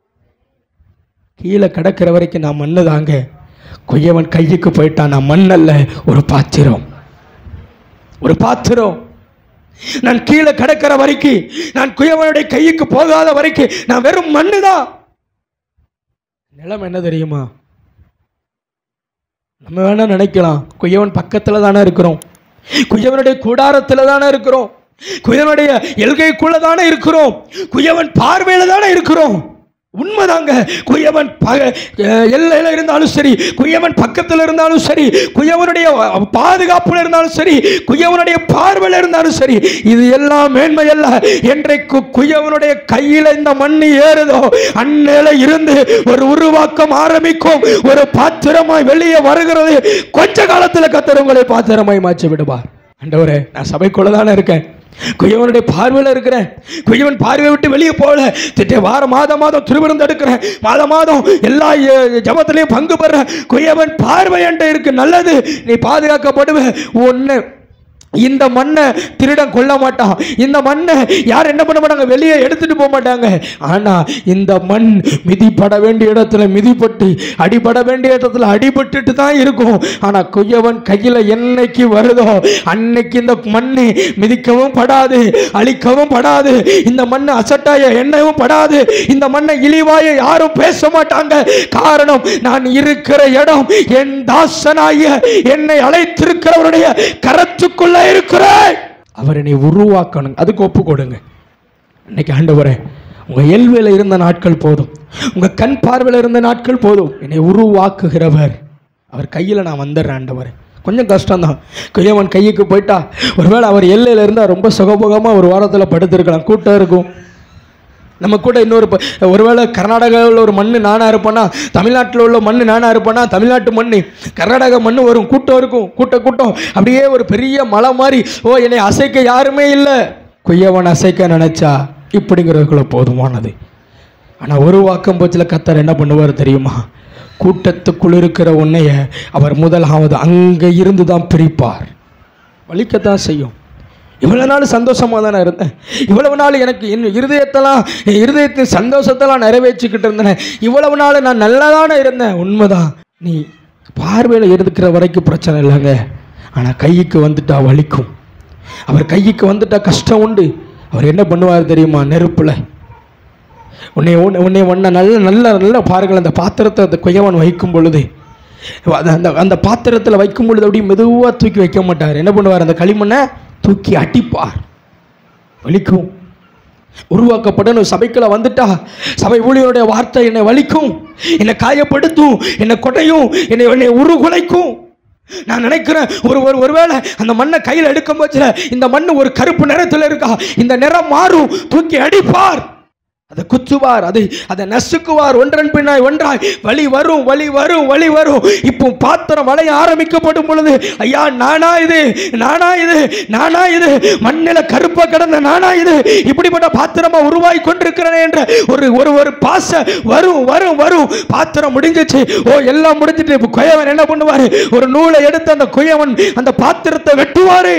கீழே கிடக்கிற வரைக்கும் நான் மண்ணு தாங்க குயவன் கையுக்கு போயிட்டான் நான் மண்ணல்ல ஒரு பாத்திரம் ஒரு பாத்திரம் நான் கீழே கிடக்கிற வரைக்கும் நான் குயவனுடைய கையுக்கு போகாத வரைக்கும் நான் வெறும் மண்ணு தான் நிலம் என்ன தெரியுமா நம்ம வேணா நினைக்கலாம் குயவன் பக்கத்தில் தானே இருக்கிறோம் குயவனுடைய கூடாரத்தில் தானே இருக்கிறோம் குயவனுடைய எல்கைக்குள்ள தானே இருக்கிறோம் குயவன் பார்வையில தானே இருக்கிறோம் உண்மைதாங்க குயவன் பக அஹ் எல்லையில இருந்தாலும் சரி குயவன் பக்கத்தில் இருந்தாலும் சரி குயவனுடைய பாதுகாப்புல இருந்தாலும் சரி குயவனுடைய பார்வையில் இருந்தாலும் சரி இது எல்லாம் மேன்மை அல்ல என்றைக்கு குயவனுடைய கையில இந்த மண்ணு ஏறுதோ அந்நில இருந்து ஒரு உருவாக்கம் ஆரம்பிக்கும் ஒரு பாத்திரமாய் வெளியே வருகிறது கொஞ்ச காலத்துல கத்தர் உங்களை பாத்திரமாய் மாற்றி விடுவார் ஆண்டவரே நான் சபைக்குள்ள தானே இருக்கேன் குயவனுடைய பார்வையில் இருக்கிறேன் குயவன் பார்வையை விட்டு வெளியே போகல திட்ட வார மாதம் மாதம் திருவிருந்து எடுக்கிறேன் மாதம் மாதம் எல்லா அஹ், ஜெபத்திலையும் பங்கு பெறேன் குயவன் பார்வை என்ற இருக்கு நல்லது நீ பாதுகாக்கப்படுவ ஒன்று இந்த மண்ணை திருடன் கொல்ல மாட்டான் இந்த மண்ணை யார் என்ன பண்ண மாட்டாங்க வெளியே எடுத்துட்டு போக மாட்டாங்க ஆனா இந்த மண் மிதிப்பட வேண்டிய இடத்துல மிதிப்பட்டு அடிபட வேண்டிய இடத்துல அடிபட்டுட்டு தான் இருக்கும் ஆனா குயவன் கையில என்னைக்கு வருதோ அன்னைக்கு இந்த மண்ணு மிதிக்கவும் படாது அழிக்கவும் படாது இந்த மண்ணை அசட்டாய எண்ணவும் படாது இந்த மண்ணை இழிவாய யாரும் பேச மாட்டாங்க காரணம் நான் இருக்கிற இடம் என் தாசனாய என்னை அழைத்திருக்கிறவருடைய கரத்துக்குள்ள இருக்கிறேன் அவர் என்னை உருவாக்கணும் அதுக்கு ஒப்பு கொடுங்க இன்னைக்கு ஆண்டவரே உங்க எல்வேல இருந்த நாட்கள் போதும் உங்க கண் பார்வையில் இருந்த நாட்கள் போதும் என்னை உருவாக்குகிறவர் அவர் கையில் நான் வந்துடுறேன் ஆண்டவரே கொஞ்சம் கஷ்டம்தான் குயவன் கையுக்கு போயிட்டா ஒருவேளை அவர் எல்லையில் இருந்தால் ரொம்ப சுகபோகமாக ஒரு வாரத்தில் படுத்திருக்கலாம் கூட்டம் இருக்கும் நம்ம கூட இன்னொரு ப- ஒருவேளை கர்நாடகாவில் ஒரு மண் நானா இருப்பேன்னா தமிழ்நாட்டில் உள்ள மண் நானா இருப்பேன்னா தமிழ்நாட்டு மண் கர்நாடகா மண் வரும் கூட்டம் இருக்கும் கூட்ட கூட்டம் அப்படியே ஒரு பெரிய மலை மாதிரி ஓ என்னை அசைக்க யாருமே இல்லை குய்யவன் அசைக்க நினைச்சா இப்படிங்கிறதுக்குள்ள போதுமானது ஆனால் ஒரு வாக்கம் போச்சில் கத்தர் என்ன பண்ணுவார் தெரியுமா கூட்டத்துக்குள் இருக்கிற உன்னைய அவர் முதலாவது அங்கே இருந்து தான் பிரிப்பார் வலிக்கத்தான் செய்யும் இவ்வளவு நாள் சந்தோஷமாக தானே இருந்தேன் இவ்வளவு நாள் எனக்கு என் இருதயத்தெல்லாம் என் இருதயத்தின் சந்தோஷத்தெல்லாம் நிறைவேற்றிக்கிட்டு இருந்தேன் இவ்வளவு நாள் நான் நல்லா தானே இருந்தேன் உண்மைதான் நீ பார்வையில் இருக்கிற வரைக்கும் பிரச்சனை இல்லைங்க ஆனால் கைக்கு வந்துட்டா வலிக்கும் அவர் கைக்கு வந்துட்டா கஷ்டம் உண்டு அவர் என்ன பண்ணுவார் தெரியுமா நெருப்பில் உன்னை உன்னை- உன்னை உன்னை நல்ல நல்ல நல்ல பாருங்கள் அந்த பாத்திரத்தை அந்த குயவன் வைக்கும் பொழுது அது அந்த அந்த பாத்திரத்தில் வைக்கும் பொழுது அப்படியே மெதுவாக தூக்கி வைக்க மாட்டார் என்ன பண்ணுவார் அந்த களிமண்ணை தூக்கி அடிப்பார் வலிக்கும் உருவாக்கப்படணும் சபைக்குள்ள வந்துட்டா சபை ஊழியருடைய வார்த்தை என்னை வலிக்கும் என்னை காயப்படுத்தும் என்னை கொடையும் என்னை என்னை உருகுலைக்கும் நான் நினைக்கிறேன் ஒரு ஒரு ஒருவேளை அந்த மண்ணை கையில் எடுக்கும் போச்சுல இந்த மண் ஒரு கருப்பு நிறத்தில் இருக்கா இந்த நிறம் மாறும் தூக்கி அடிப்பார் அதை குத்துவார் அதை அதை நசுக்குவார் ஒன்றன் பின்னாய் ஒன்றாய் வழி வரும் வழி வரும் வழி வரும் இப்போ பாத்திரம் வளைய ஆரம்பிக்கப்படும் பொழுது ஐயா நானா இது நானா இது நானா இது மண்ணில கருப்பா கிடந்த நானா இது இப்படிப்பட்ட பாத்திரமா உருவாகி கொண்டிருக்கிறேன் என்ற ஒரு ஒரு ஒரு பாச வரும் வரும் வரும் பாத்திரம் முடிஞ்சிச்சு ஓ எல்லாம் முடிஞ்சிட்டு இப்போ குயவன் என்ன பண்ணுவாரு ஒரு நூலை எடுத்து அந்த குயவன் அந்த பாத்திரத்தை வெட்டுவாரு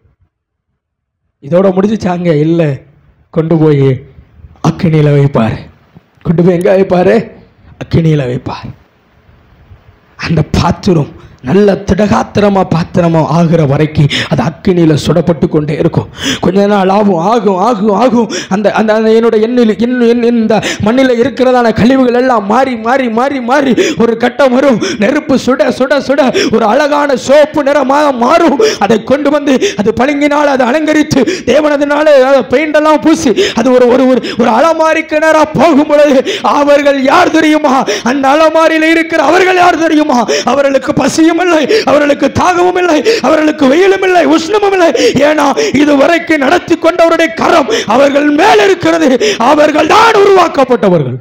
இதோட முடிஞ்சிச்சாங்க இல்லை கொண்டு போய் அக்கினியில் வைப்பார் கொண்டு போய் எங்கே வைப்பார் அக்கினியில் வைப்பார் அந்த பாத்திரம் நல்ல திடகாத்திரமா பாத்திரமா ஆகிற வரைக்கும் அது அக்கினியில் சுடப்பட்டு கொண்டே இருக்கும் கொஞ்ச நாள் ஆகும் ஆகும் ஆகும் ஆகும் அந்த அந்த அந்த என்னோட எண்ணில் என் என் இந்த மண்ணில் இருக்கிறதான கழிவுகள் எல்லாம் மாறி மாறி மாறி மாறி ஒரு கட்டம் வரும் நெருப்பு சுட சுட சுட ஒரு அழகான சோப்பு நிறமாக மாறும் அதை கொண்டு வந்து அது பளிங்கினால் அதை அலங்கரித்து தேவனதுனால பெயிண்ட் எல்லாம் பூசி அது ஒரு ஒரு ஒரு ஒரு அலமாரி கிணறா போகும் பொழுது அவர்கள் யார் தெரியுமா அந்த அலமாரியில் இருக்கிற அவர்கள் யார் தெரியுமா அவர்களுக்கு பசியும் இல்லை அவர்களுக்கு தாகமும் இல்லை அவர்களுக்கு வெயிலும் இல்லை உஷ்ணமும் இல்லை ஏன்னா இதுவரைக்கும் நடத்தி கொண்டவருடைய கரம் அவர்கள் மேல் இருக்கிறது அவர்கள் தான் உருவாக்கப்பட்டவர்கள்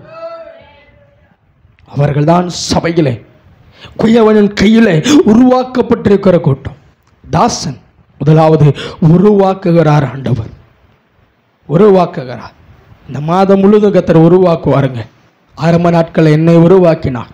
அவர்கள் தான் சபையிலே குயவனின் கையிலே உருவாக்கப்பட்டிருக்கிற கூட்டம் தாசன் முதலாவது உருவாக்குகிறார் ஆண்டவர் உருவாக்குகிறார் இந்த மாதம் முழுதும் கத்தர் உருவாக்குவாருங்க ஆரம்ப நாட்களில் என்னை உருவாக்கினார்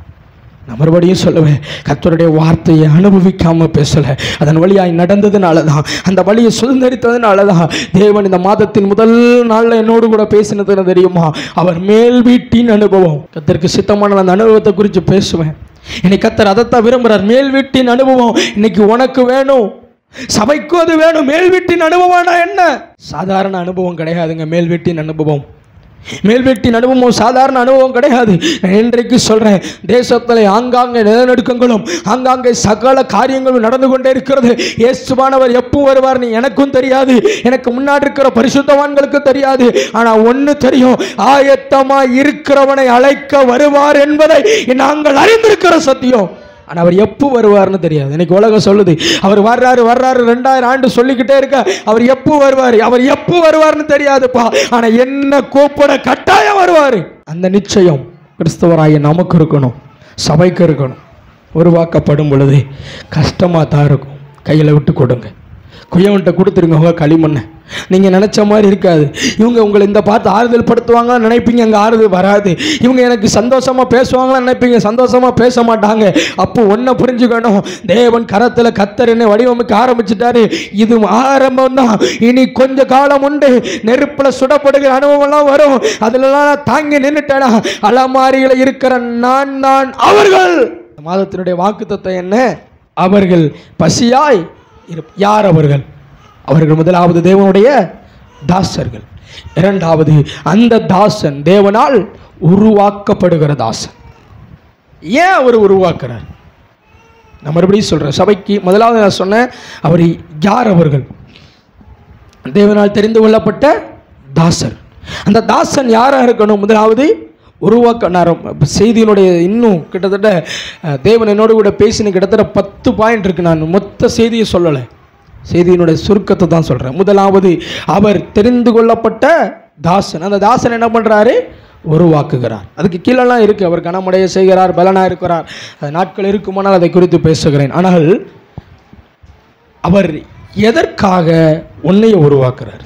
நான் மறுபடியும் சொல்லுவேன் கர்த்தருடைய வார்த்தையை அனுபவிக்காம பேசல அதன் வழியாய் நடந்ததுனால தான் அந்த வழியை சுதந்திரித்ததுனால தான் தேவன் இந்த மாதத்தின் முதல் நாளில் என்னோடு கூட பேசினது என்ன தெரியுமா அவர் மேல் வீட்டின் அனுபவம் கத்தருக்கு சித்தமான அந்த அனுபவத்தை குறித்து பேசுவேன் இன்னைக்கு கத்தர் அதைத்தான் விரும்புகிறார் மேல் வீட்டின் அனுபவம் இன்னைக்கு உனக்கு வேணும் சபைக்கும் அது வேணும் மேல் வீட்டின் அனுபவம்னா என்ன சாதாரண அனுபவம் கிடையாதுங்க மேல் வீட்டின் அனுபவம் மேல் வீட்டின் அனுபவம் சாதாரண அனுபவம் கிடையாது நான் இன்றைக்கு சொல்றேன் தேசத்தில் ஆங்காங்கே நிலநடுக்கங்களும் ஆங்காங்கே சகல காரியங்களும் நடந்து கொண்டே இருக்கிறது இயேசுவானவர் எப்போ வருவார்னு எனக்கும் தெரியாது எனக்கு முன்னாடி இருக்கிற பரிசுத்தவான்களுக்கு தெரியாது ஆனா ஒண்ணு தெரியும் ஆயத்தமா இருக்கிறவனை அழைக்க வருவார் என்பதை நாங்கள் அறிந்திருக்கிற சத்தியம் ஆனா அவர் எப்போ வருவார்னு தெரியாது இன்னைக்கு உலகம் சொல்லுது அவர் வர்றாரு வர்றாரு ரெண்டாயிரம் ஆண்டு சொல்லிக்கிட்டே இருக்க அவர் எப்போ வருவார் அவர் எப்போ வருவார்னு தெரியாதுப்பா ஆனா என்ன கூப்பிட கட்டாயம் வருவார் அந்த நிச்சயம் கிறிஸ்தவராய நமக்கு இருக்கணும் சபைக்கு இருக்கணும் உருவாக்கப்படும் பொழுது கஷ்டமாக தான் இருக்கும் கையில் விட்டு கொடுங்க குயவன்கிட்ட கொடுத்துருங்க உங்க களிமண்ணை நீங்கள் நினச்ச மாதிரி இருக்காது இவங்க உங்களை இந்த பார்த்து ஆறுதல் படுத்துவாங்கன்னு நினைப்பீங்க அங்கே ஆறுதல் வராது இவங்க எனக்கு சந்தோஷமாக பேசுவாங்கன்னு நினைப்பீங்க சந்தோஷமாக பேச மாட்டாங்க அப்போ ஒன்றை புரிஞ்சுக்கணும் தேவன் கரத்தில் கத்தர் என்னை வடிவமைக்க ஆரம்பிச்சிட்டாரு இது ஆரம்பம் தான் இனி கொஞ்ச காலம் உண்டு நெருப்பில் சுடப்படுகிற அனுபவம்லாம் வரும் அதிலலாம் நான் தாங்கி நின்றுட்டேனா அலமாரியில் இருக்கிற நான் தான் அவர்கள் இந்த மாதத்தினுடைய வாக்குத்தத்தம் என்ன அவர்கள் பசியாய் இருப் யார் அவர்கள் அவர்கள் முதலாவது தேவனுடைய தாசர்கள் இரண்டாவது அந்த தாசன் தேவனால் உருவாக்கப்படுகிற தாசன் ஏன் அவர் உருவாக்குறார் நான் மறுபடியும் சொல்கிறேன் சபைக்கு முதலாவது நான் சொன்னேன் அவர் யார் அவர்கள் தேவனால் தெரிந்து கொள்ளப்பட்ட தாசர் அந்த தாசன் யாராக இருக்கணும் முதலாவது உருவாக்க நான் ரொம்ப- செய்தியினுடைய இன்னும் கிட்டத்தட்ட அஹ், தேவன் என்னோடு கூட பேசின கிட்டத்தட்ட பத்து பாயிண்ட் இருக்கு நான் மொத்த செய்தியை சொல்லலை செய்தியினுடைய சுருக்கத்தை தான் சொல்கிறேன் முதலாவது அவர் தெரிந்து கொள்ளப்பட்ட தாசன் அந்த தாசன் என்ன பண்ணுறாரு உருவாக்குகிறார் அதுக்கு கீழெல்லாம் இருக்குது அவர் கனமடைய செய்கிறார் பலனாக இருக்கிறார் அது நாட்கள் இருக்குமானால் அதை குறித்து பேசுகிறேன் ஆனால் அவர் எதற்காக உன்னைய உருவாக்குறார்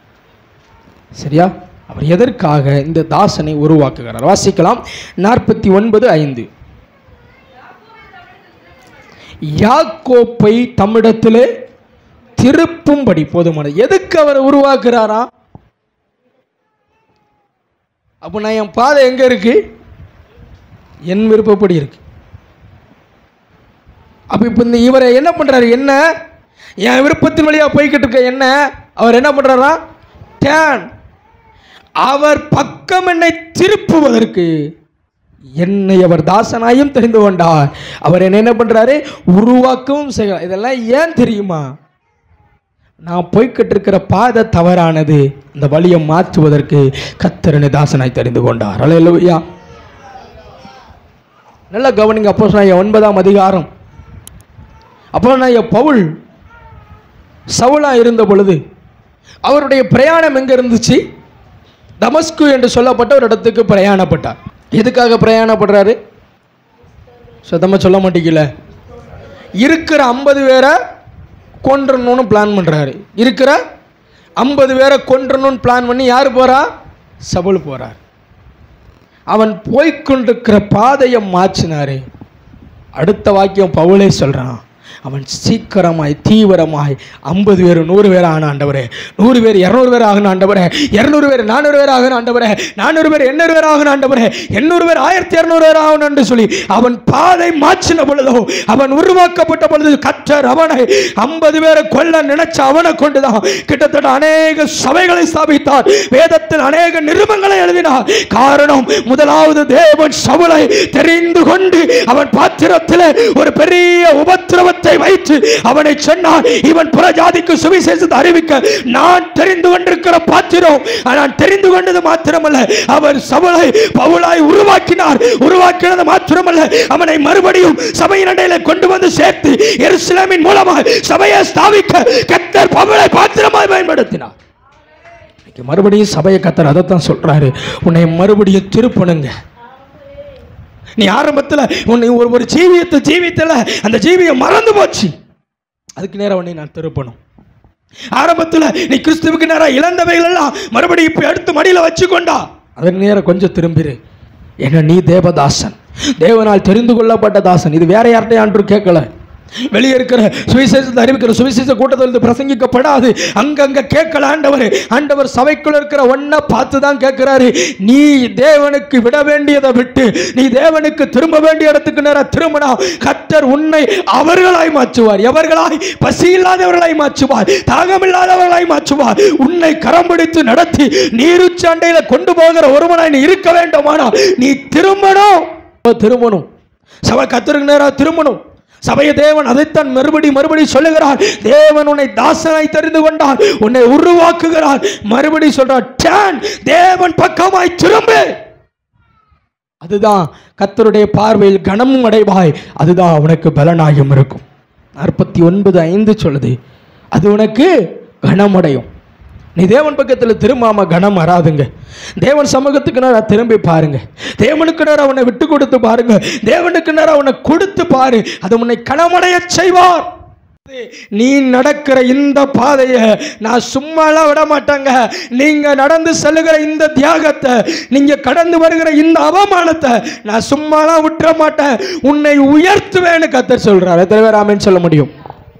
சரியா அவர் எதற்காக இந்த தாசனை உருவாக்குகிறார் வாசிக்கலாம் நாற்பத்தி ஒன்பது ஐந்து யாக்கோப்பை தம்மிடத்திலே திருப்பும்படி போதுமானது எதுக்கு அவர் உருவாக்குறாரா அப்போ நான் என் பாதை எங்க இருக்கு என் விருப்பப்படி இருக்கு அப்போ இப்போ இந்த இவரை என்ன பண்றாரு என்ன என் விருப்பத்தின் வழியா போய்கிட்டு இருக்க என்ன அவர் என்ன பண்றாரா டேன் அவர் பக்கம் என்னை திருப்புவதற்கு என்னை அவர் தாசனாயும் தெரிந்து கொண்டார் அவர் என்ன என்ன பண்றாரு உருவாக்கவும் செய்கிறார் இதெல்லாம் ஏன் தெரியுமா நான் போய்கிட்டு இருக்கிற பாதை தவறானது இந்த வழியை மாற்றுவதற்கு கத்தரனை தாசனாய் தெரிந்து கொண்டார் அல்லையா நல்ல கவனிங்க அப்போ ஒன்பதாம் அதிகாரம் அப்போ நான் பவுல் சவுலா இருந்த பொழுது அவருடைய பிரயாணம் எங்க இருந்துச்சு தமஸ்கு என்று சொல்லப்பட்ட ஒரு இடத்துக்கு பிரயாணப்பட்டார் எதுக்காக பிரயாணப்படுறாரு சுத்தமாக சொல்ல மாட்டீங்கல்ல இருக்கிற ஐம்பது பேரை கொன்றணும்னு பிளான் பண்ணுறாரு இருக்கிற ஐம்பது பேரை கொன்றணும்னு பிளான் பண்ணி யார் போகிறா சபுல் போகிறார் அவன் போய்க்கொண்டிருக்கிற பாதையை மாற்றினாரு அடுத்த வாக்கியம் பவுலே சொல்கிறான் அவன் சீக்கிரமாய் தீவிரமாய் ஐம்பது பேர் நூறு பேர் ஆன ஆண்டவரே நூறு பேர் இரநூறு பேர் ஆகணும் ஆண்டவரே இரநூறு பேர் நானூறு பேர் ஆகணும் ஆண்டவரே நானூறு பேர் எண்ணூறு பேர் ஆகணும் ஆண்டவரே எண்ணூறு பேர் ஆயிரத்தி இரநூறு பேர் ஆகணும் என்று சொல்லி அவன் பாதை மாற்றின பொழுதோ அவன் உருவாக்கப்பட்ட பொழுது கற்றர் அவனை ஐம்பது பேரை கொல்ல நினைச்ச அவனை கொண்டுதான் கிட்டத்தட்ட அநேக சபைகளை ஸ்தாபித்தார் வேதத்தில் அநேக நிருபங்களை எழுதினார் காரணம் முதலாவது தேவன் சவுலை தெரிந்து கொண்டு அவன் பாத்திரத்தில் ஒரு பெரிய உபத்திரவத்தை வைத்து அவனை சொன்னான் இவன் புறஜாதிக்கு சுவிசேஷத்தை அறிவிக்க நான் தெரிந்து கொண்டிருக்கிற பாத்திரம் நான் தெரிந்து கொண்டது மாத்திரமல்ல அவர் சவுலை பவுலாய் உருவாக்கினார் உருவாக்கினது மாத்திரமல்ல அவனை மறுபடியும் சபையின் இடையில கொண்டு வந்து சேர்த்து எருசலேமின் மூலமாக சபையை ஸ்தாபிக்க கத்தர் பவுலை பாத்திரமாய் பயன்படுத்தினார் இன்னைக்கு மறுபடியும் சபையை கத்தர் அதைத்தான் சொல்றாரு உன்னை மறுபடியும் திருப்பணுங்க நீ ஆரம்பத்தில் உன்னை ஒரு ஒரு ஜீவியத்தை ஜீவித்தல அந்த ஜீவியம் மறந்து போச்சு அதுக்கு நேரம் உன்னை நான் திருப்பணும் ஆரம்பத்தில் நீ கிறிஸ்துவுக்கு நேரம் இழந்தவைகள் எல்லாம் மறுபடியும் இப்போ எடுத்து மடியில் வச்சுக்கொண்டா அதற்கு நேரம் கொஞ்சம் திரும்பிரு ஏன்னா நீ தேவதாசன் தேவனால் தெரிந்து கொள்ளப்பட்ட தாசன் இது வேற யார்கிட்ட ஆண்டு கேட்கல வெளியே இருக்கிற சுவிசேஷத்தை அறிவிக்கிற சுவிசேஷ கூட்டத்தில் இது பிரசங்கிக்கப்படாது அங்கங்க கேட்கல ஆண்டவர் ஆண்டவர் சபைக்குள்ள இருக்கிற ஒன்றை பார்த்து தான் கேட்கிறாரு நீ தேவனுக்கு விட வேண்டியதை விட்டு நீ தேவனுக்கு திரும்ப வேண்டிய இடத்துக்கு நேரம் திரும்பினா கத்தர் உன்னை அவர்களாய் மாற்றுவார் எவர்களாய் பசி இல்லாதவர்களாய் மாற்றுவார் தாகமில்லாதவர்களாய் மாற்றுவார் உன்னை கரம் பிடித்து நடத்தி நீருச்சி அண்டையில கொண்டு போகிற ஒருவனாய் நீ இருக்க வேண்டுமானா நீ திரும்பணும் திரும்பணும் சபை கத்தருக்கு நேரம் திரும்பணும் சபைய தேவன் அதைத்தான் மறுபடி மறுபடி சொல்லுகிறார் தேவன் உன்னை தாசனாய் தெரிந்து கொண்டார் உன்னை உருவாக்குகிறார் மறுபடி சொல்றார் "Turn, தேவன் பக்கமாய் திரும்பு அதுதான் கத்தருடைய பார்வையில் கனமும் அடைவாய் அதுதான் உனக்கு பலனாயும் இருக்கும் நாற்பத்தி ஒன்பது ஐந்து சொல்லுது அது உனக்கு கனமடையும் நீ தேவன் பக்கத்தில் திரும்பாம கனம் வராதுங்க தேவன் சமூகத்துக்கு நேரம் திரும்பி பாருங்க தேவனுக்கு நேரம் உன்னை விட்டு கொடுத்து பாருங்க தேவனுக்கு நேரம் உன்னை கொடுத்து பாரு அது உன்னை கனமடைய செய்வார் நீ நடக்கிற இந்த பாதையை நான் சும்மாலாம் விட மாட்டேங்க நீங்க நடந்து செல்லுகிற இந்த தியாகத்தை நீங்க கடந்து வருகிற இந்த அவமானத்தை நான் சும்மாலாம் விட்டுற மாட்டேன் உன்னை உயர்த்துவேன்னு கத்தர் சொல்றார் எத்தனை பேர் ஆமென்னு சொல்ல முடியும்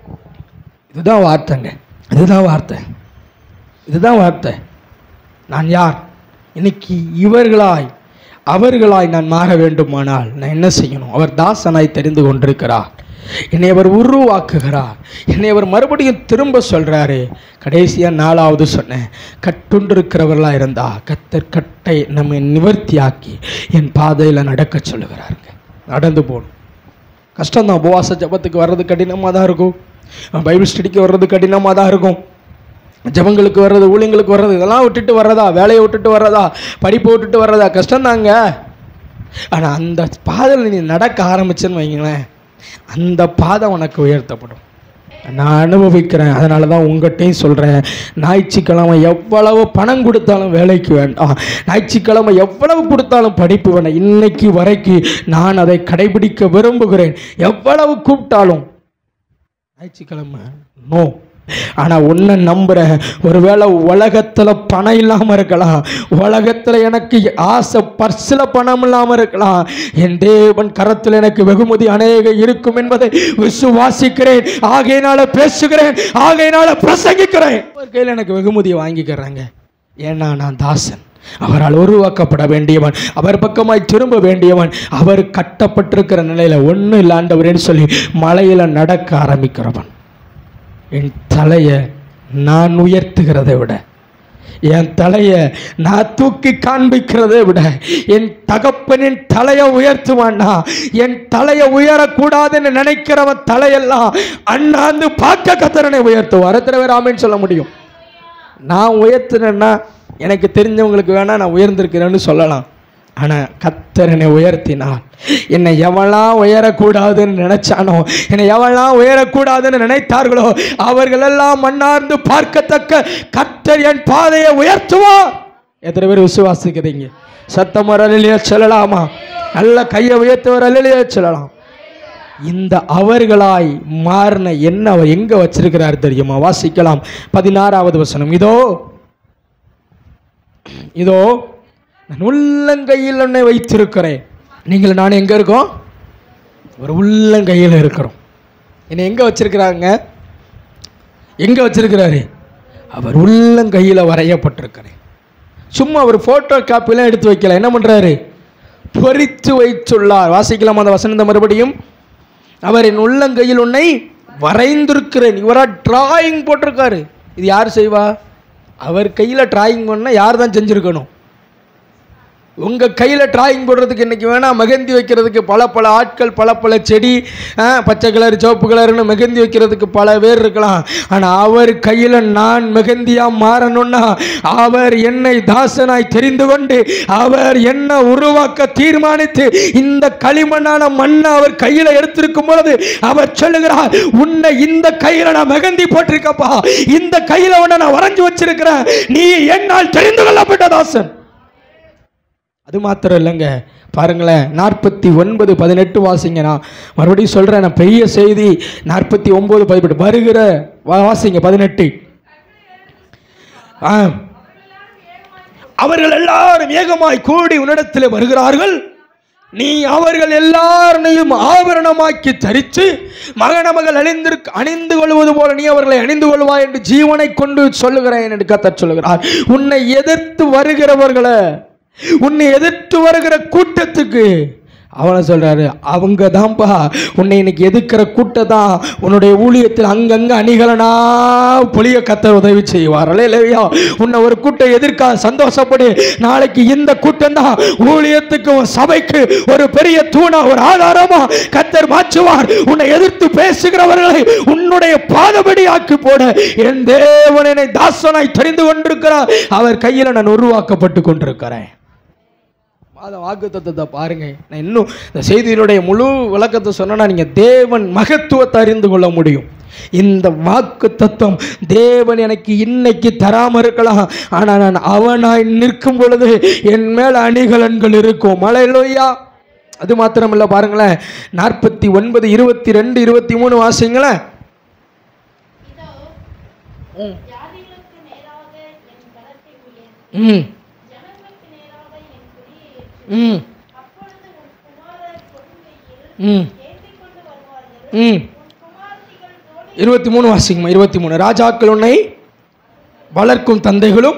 இதுதான் வார்த்தைங்க இதுதான் வார்த்தை இதுதான் வார்த்தை நான் யார் இன்னைக்கு இவர்களாய் அவர்களாய் நான் மாற வேண்டுமானால் நான் என்ன செய்யணும் அவர் தாசனாய் தெரிந்து கொண்டிருக்கிறார் என்னை அவர் உருவாக்குகிறார் என்னை அவர் மறுபடியும் திரும்ப சொல்றாரு கடைசியாக நாலாவது சொன்னேன் கட்டுண்டிருக்கிறவர்களாக இருந்தா கத்தர் கட்டை நம்மை நிவர்த்தியாக்கி என் பாதையில் நடக்க சொல்லுகிறாருங்க நடந்து போகணும் கஷ்டம்தான் உபவாச ஜபத்துக்கு வர்றது கடினமாக தான் இருக்கும் பைபிள் ஸ்டடிக்கு வர்றது கடினமாக தான் இருக்கும் ஜபங்களுக்கு வர்றது ஊழியங்களுக்கு வர்றது இதெல்லாம் விட்டுட்டு வர்றதா வேலையை விட்டுட்டு வர்றதா படிப்பை விட்டுட்டு வர்றதா கஷ்டம்தாங்க ஆனால் அந்த பாதையில் நீ நடக்க ஆரம்பிச்சேன்னு வைங்களேன் அந்த பாதை உனக்கு உயர்த்தப்படும் நான் அனுபவிக்கிறேன் அதனால தான் உங்கள்கிட்டையும் சொல்கிறேன் ஞாயிற்றுக்கிழமை எவ்வளவு பணம் கொடுத்தாலும் வேலைக்கு வேண்டாம் ஞாயிற்றுக்கிழமை எவ்வளவு கொடுத்தாலும் படிப்பு வேண்டாம் இன்னைக்கு வரைக்கும் நான் அதை கடைபிடிக்க விரும்புகிறேன் எவ்வளவு கூப்பிட்டாலும் ஞாயிற்றுக்கிழமை நோ ஆனால் உன்னை நம்புகிறேன் ஒருவேளை உலகத்தில் பணம் இல்லாமல் இருக்கலாம் உலகத்தில் எனக்கு ஆசை பர்சில் பணம் இல்லாமல் இருக்கலாம் என் தேவன் கரத்தில் எனக்கு வெகுமதி அநேக இருக்கும் என்பதை விசுவாசிக்கிறேன் ஆகையினால பேசுகிறேன் ஆகையினால பிரசங்கிக்கிறேன் அவர் கையில் எனக்கு வெகுமதியை வாங்கிக்கிறாங்க ஏன்னா நான் தாசன் அவரால் உருவாக்கப்பட வேண்டியவன் அவர் பக்கமாய் திரும்ப வேண்டியவன் அவர் கட்டப்பட்டிருக்கிற நிலையில ஒன்றும் இல்லாண்டவரேன்னு சொல்லி மலையில நடக்க ஆரம்பிக்கிறவன் என் தலையை நான் உயர்த்துகிறதை விட என் தலையை நான் தூக்கி காண்பிக்கிறதை விட என் தகப்பனின் தலையை உயர்த்துவான்னா என் தலையை உயரக்கூடாதுன்னு நினைக்கிறவன் தலையெல்லாம் அண்ணாந்து பார்க்க கத்தரனை உயர்த்துவார் எத்தனை பேர் ஆமேன்னு சொல்ல முடியும் நான் உயர்த்தினேன்னா எனக்கு தெரிஞ்சவங்களுக்கு வேணா நான் உயர்ந்திருக்கிறேன்னு சொல்லலாம் ஆனால் கத்தரனை உயர்த்தினார் என்னை எவெல்லாம் உயரக்கூடாதுன்னு நினைச்சானோ என்னை எவெல்லாம் உயரக்கூடாதுன்னு நினைத்தார்களோ அவர்களெல்லாம் மண்ணார்ந்து பார்க்கத்தக்க கத்தர் என் பாதையை உயர்த்துவார் எத்தனை பேர் விசுவாசிக்கிறீங்க சத்தம் ஒரு அலிலியா சொல்லலாமா நல்ல கையை உயர்த்தவர் அலிலியா சொல்லலாம் இந்த அவர்களாய் மாறின என்ன அவர் எங்க வச்சிருக்கிறார் தெரியுமா வாசிக்கலாம் பதினாறாவது வசனம் இதோ இதோ நான் உள்ளங்கையில் உன்னை வைத்திருக்கிறேன் நீங்கள் நான் எங்க இருக்கோம் ஒரு உள்ளங்கையில் இருக்கிறோம் என்னை எங்கே வச்சிருக்கிறாங்க எங்கே வச்சிருக்கிறாரு அவர் உள்ளங்கையில் வரையப்பட்டிருக்கிறேன் சும்மா அவர் ஃபோட்டோ காப்பிலாம் எடுத்து வைக்கல என்ன பண்ணுறாரு பொறித்து வைத்துள்ளார் வாசிக்கலாம் அந்த வசனத்தை மறுபடியும் அவர் என் உள்ளங்கையில் உன்னை வரைந்திருக்கிறேன் இவரா டிராயிங் போட்டிருக்காரு இது யார் செய்வா அவர் கையில் டிராயிங் பண்ணால் யார் தான் செஞ்சுருக்கணும் உங்கள் கையில் டிராயிங் போடுறதுக்கு இன்றைக்கி வேணால் மெகந்தி வைக்கிறதுக்கு பல பல ஆட்கள் பல பல செடி ஆ, பச்சை கலர் சிவப்பு கலர்னு மெகந்தி வைக்கிறதுக்கு பல பேர் இருக்கலாம் ஆனால் அவர் கையில் நான் மெகந்தியாக மாறணும்னா அவர் என்னை தாசனாய் தெரிந்து கொண்டு அவர் என்ன உருவாக்க தீர்மானித்து இந்த களிமண்ணான மண்ணை அவர் கையில் எடுத்திருக்கும் பொழுது அவர் சொல்லுகிறார் உன்னை இந்த கையில் நான் மெகந்தி போட்டிருக்கப்பா இந்த கையில் உன்னை நான் வரைஞ்சு வச்சிருக்கிறேன் நீ என்னால் தெரிந்து கொள்ளப்பட்ட தாசன் அது மாத்திரம் இல்லைங்க பாருங்களேன் நாற்பத்தி ஒன்பது பதினெட்டு வாசிங்க நான் மறுபடியும் சொல்கிறேன் நான் பெரிய செய்தி நாற்பத்தி ஒம்பது பதினெட்டு வருகிற வா- வாசிங்க பதினெட்டு ஆ அவர்கள் எல்லாரும் ஏகமாய் கூடி உன்னிடத்தில் வருகிறார்கள் நீ அவர்கள் எல்லாரையும் ஆபரணமாக்கி தரித்து மகன மகள் அணிந்திருக்க அணிந்து கொள்வது போல நீ அவர்களை அணிந்து கொள்வாய் என்று ஜீவனை கொண்டு சொல்லுகிறேன் என்று கத்தர் சொல்லுகிறார் உன்னை எதிர்த்து வருகிறவர்களை உன்னை எதிர்த்து வருகிற கூட்டத்துக்கு அவனை சொல்றாரு அவங்க தான்ப்பா உன்னை இன்னைக்கு எதிர்க்கிற கூட்டம் தான் உன்னுடைய ஊழியத்தில் அங்கங்க அணிகலனா பொழிய கத்த உதவி செய்வார் இல்லையா உன்னை ஒரு கூட்டம் எதிர்க்கா சந்தோஷப்படு நாளைக்கு இந்த கூட்டம் தான் ஊழியத்துக்கு உன் சபைக்கு ஒரு பெரிய தூணா ஒரு ஆதாரமா கத்தர் மாற்றுவார் உன்னை எதிர்த்து பேசுகிறவர்களை உன்னுடைய பாதபடி ஆக்கி போட என் தேவன் என்னை தாசனாய் தெரிந்து கொண்டிருக்கிறார் அவர் கையில் நான் உருவாக்கப்பட்டு கொண்டிருக்கிறேன் மாத வாக்கு தத்துவத்தை பாருங்க நான் இன்னும் இந்த செய்தியினுடைய முழு விளக்கத்தை சொன்னா நீங்க தேவன் மகத்துவத்தை அறிந்து கொள்ள முடியும் இந்த வாக்கு தத்துவம் தேவன் எனக்கு இன்னைக்கு தராம இருக்கலாம் ஆனா நான் அவனாய் நிற்கும் பொழுது என் மேல அணிகலன்கள் இருக்கும் மழை இல்லையா அது மாத்திரமில்ல பாருங்களேன் நாற்பத்தி ஒன்பது இருபத்தி ரெண்டு இருபத்தி மூணு வாசிங்களேன் ம். ஜாதிகளுக்கு நேராக என் கரத்தை உயர்த்தி ம் ஜனங்களுக்கு நேராக என் கொடியை ஏற்றி ம் அப்பொழுது உன் குமாரர் கொடுங்கையில் ம் ஏற்றிக் கொண்டு வருவார்கள் ம் உன் குமார்த்திகள் தோழி இருபத்தி மூணு வாசிங்கம்மா இருபத்தி மூணு ராஜாக்கள் உன்னை வளர்க்கும் தந்தைகளும்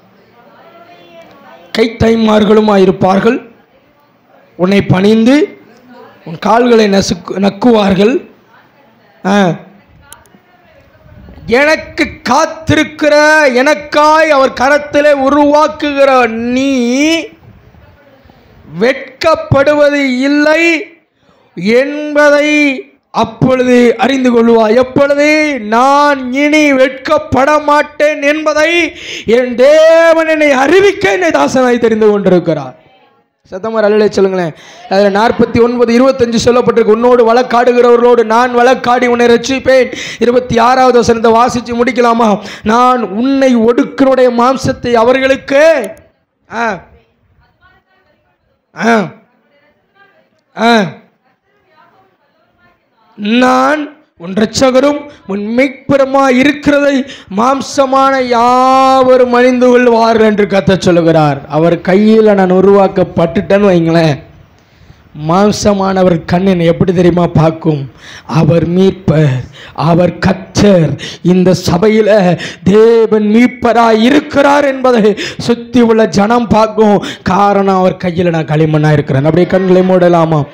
கைத்தாய்மார்களுமாய் இருப்பார்கள் உன்னை பணிந்து உன் கால்களை நசுக்கு நக்குவார்கள் ஆ. எனக்கு காத்திருக்கிற எனக்காய் அவர் கரத்திலே உருவாக்குகிற நீ வெட்கப்படுவது இல்லை என்பதை அப்பொழுது அறிந்து கொள்வாய் எப்பொழுது நான் இனி வெட்கப்பட மாட்டேன் என்பதை என் தேவன் என்னை அறிவிக்க என்னை தாசனாய் தெரிந்து கொண்டிருக்கிறார் சத்தமர் அல்ல சொல்லுங்களேன் அதில் நாற்பத்தி ஒன்பது இருபத்தஞ்சு சொல்லப்பட்டிருக்கு உன்னோடு வழக்காடுகிறவர்களோடு நான் வழக்காடி உன்னை ரட்சிப்பேன் இருபத்தி ஆறாவது வசனத்தை வாசித்து முடிக்கலாமா நான் உன்னை ஒடுக்கினுடைய மாம்சத்தை அவர்களுக்கு ஆ ஆ ஆ நான் உன் இரட்சகரும் உன் மீட்பெருமாய் இருக்கிறதை மாம்சமான யாவரும் அணிந்து கொள்வார்கள் என்று கத்த சொல்லுகிறார் அவர் கையில் நான் உருவாக்கப்பட்டுட்டேன்னு வைங்களேன் மாம்சமானவர் கண்ணின் எப்படி தெரியுமா பார்க்கும் அவர் மீட்பர் அவர் கத்தர் இந்த சபையில் தேவன் மீட்பராய் இருக்கிறார் என்பதை சுத்தி உள்ள ஜனம் பார்க்கும் காரணம் அவர் கையில் நான் களிமண்ணா இருக்கிறேன் அப்படியே கண்களை மூடலாமா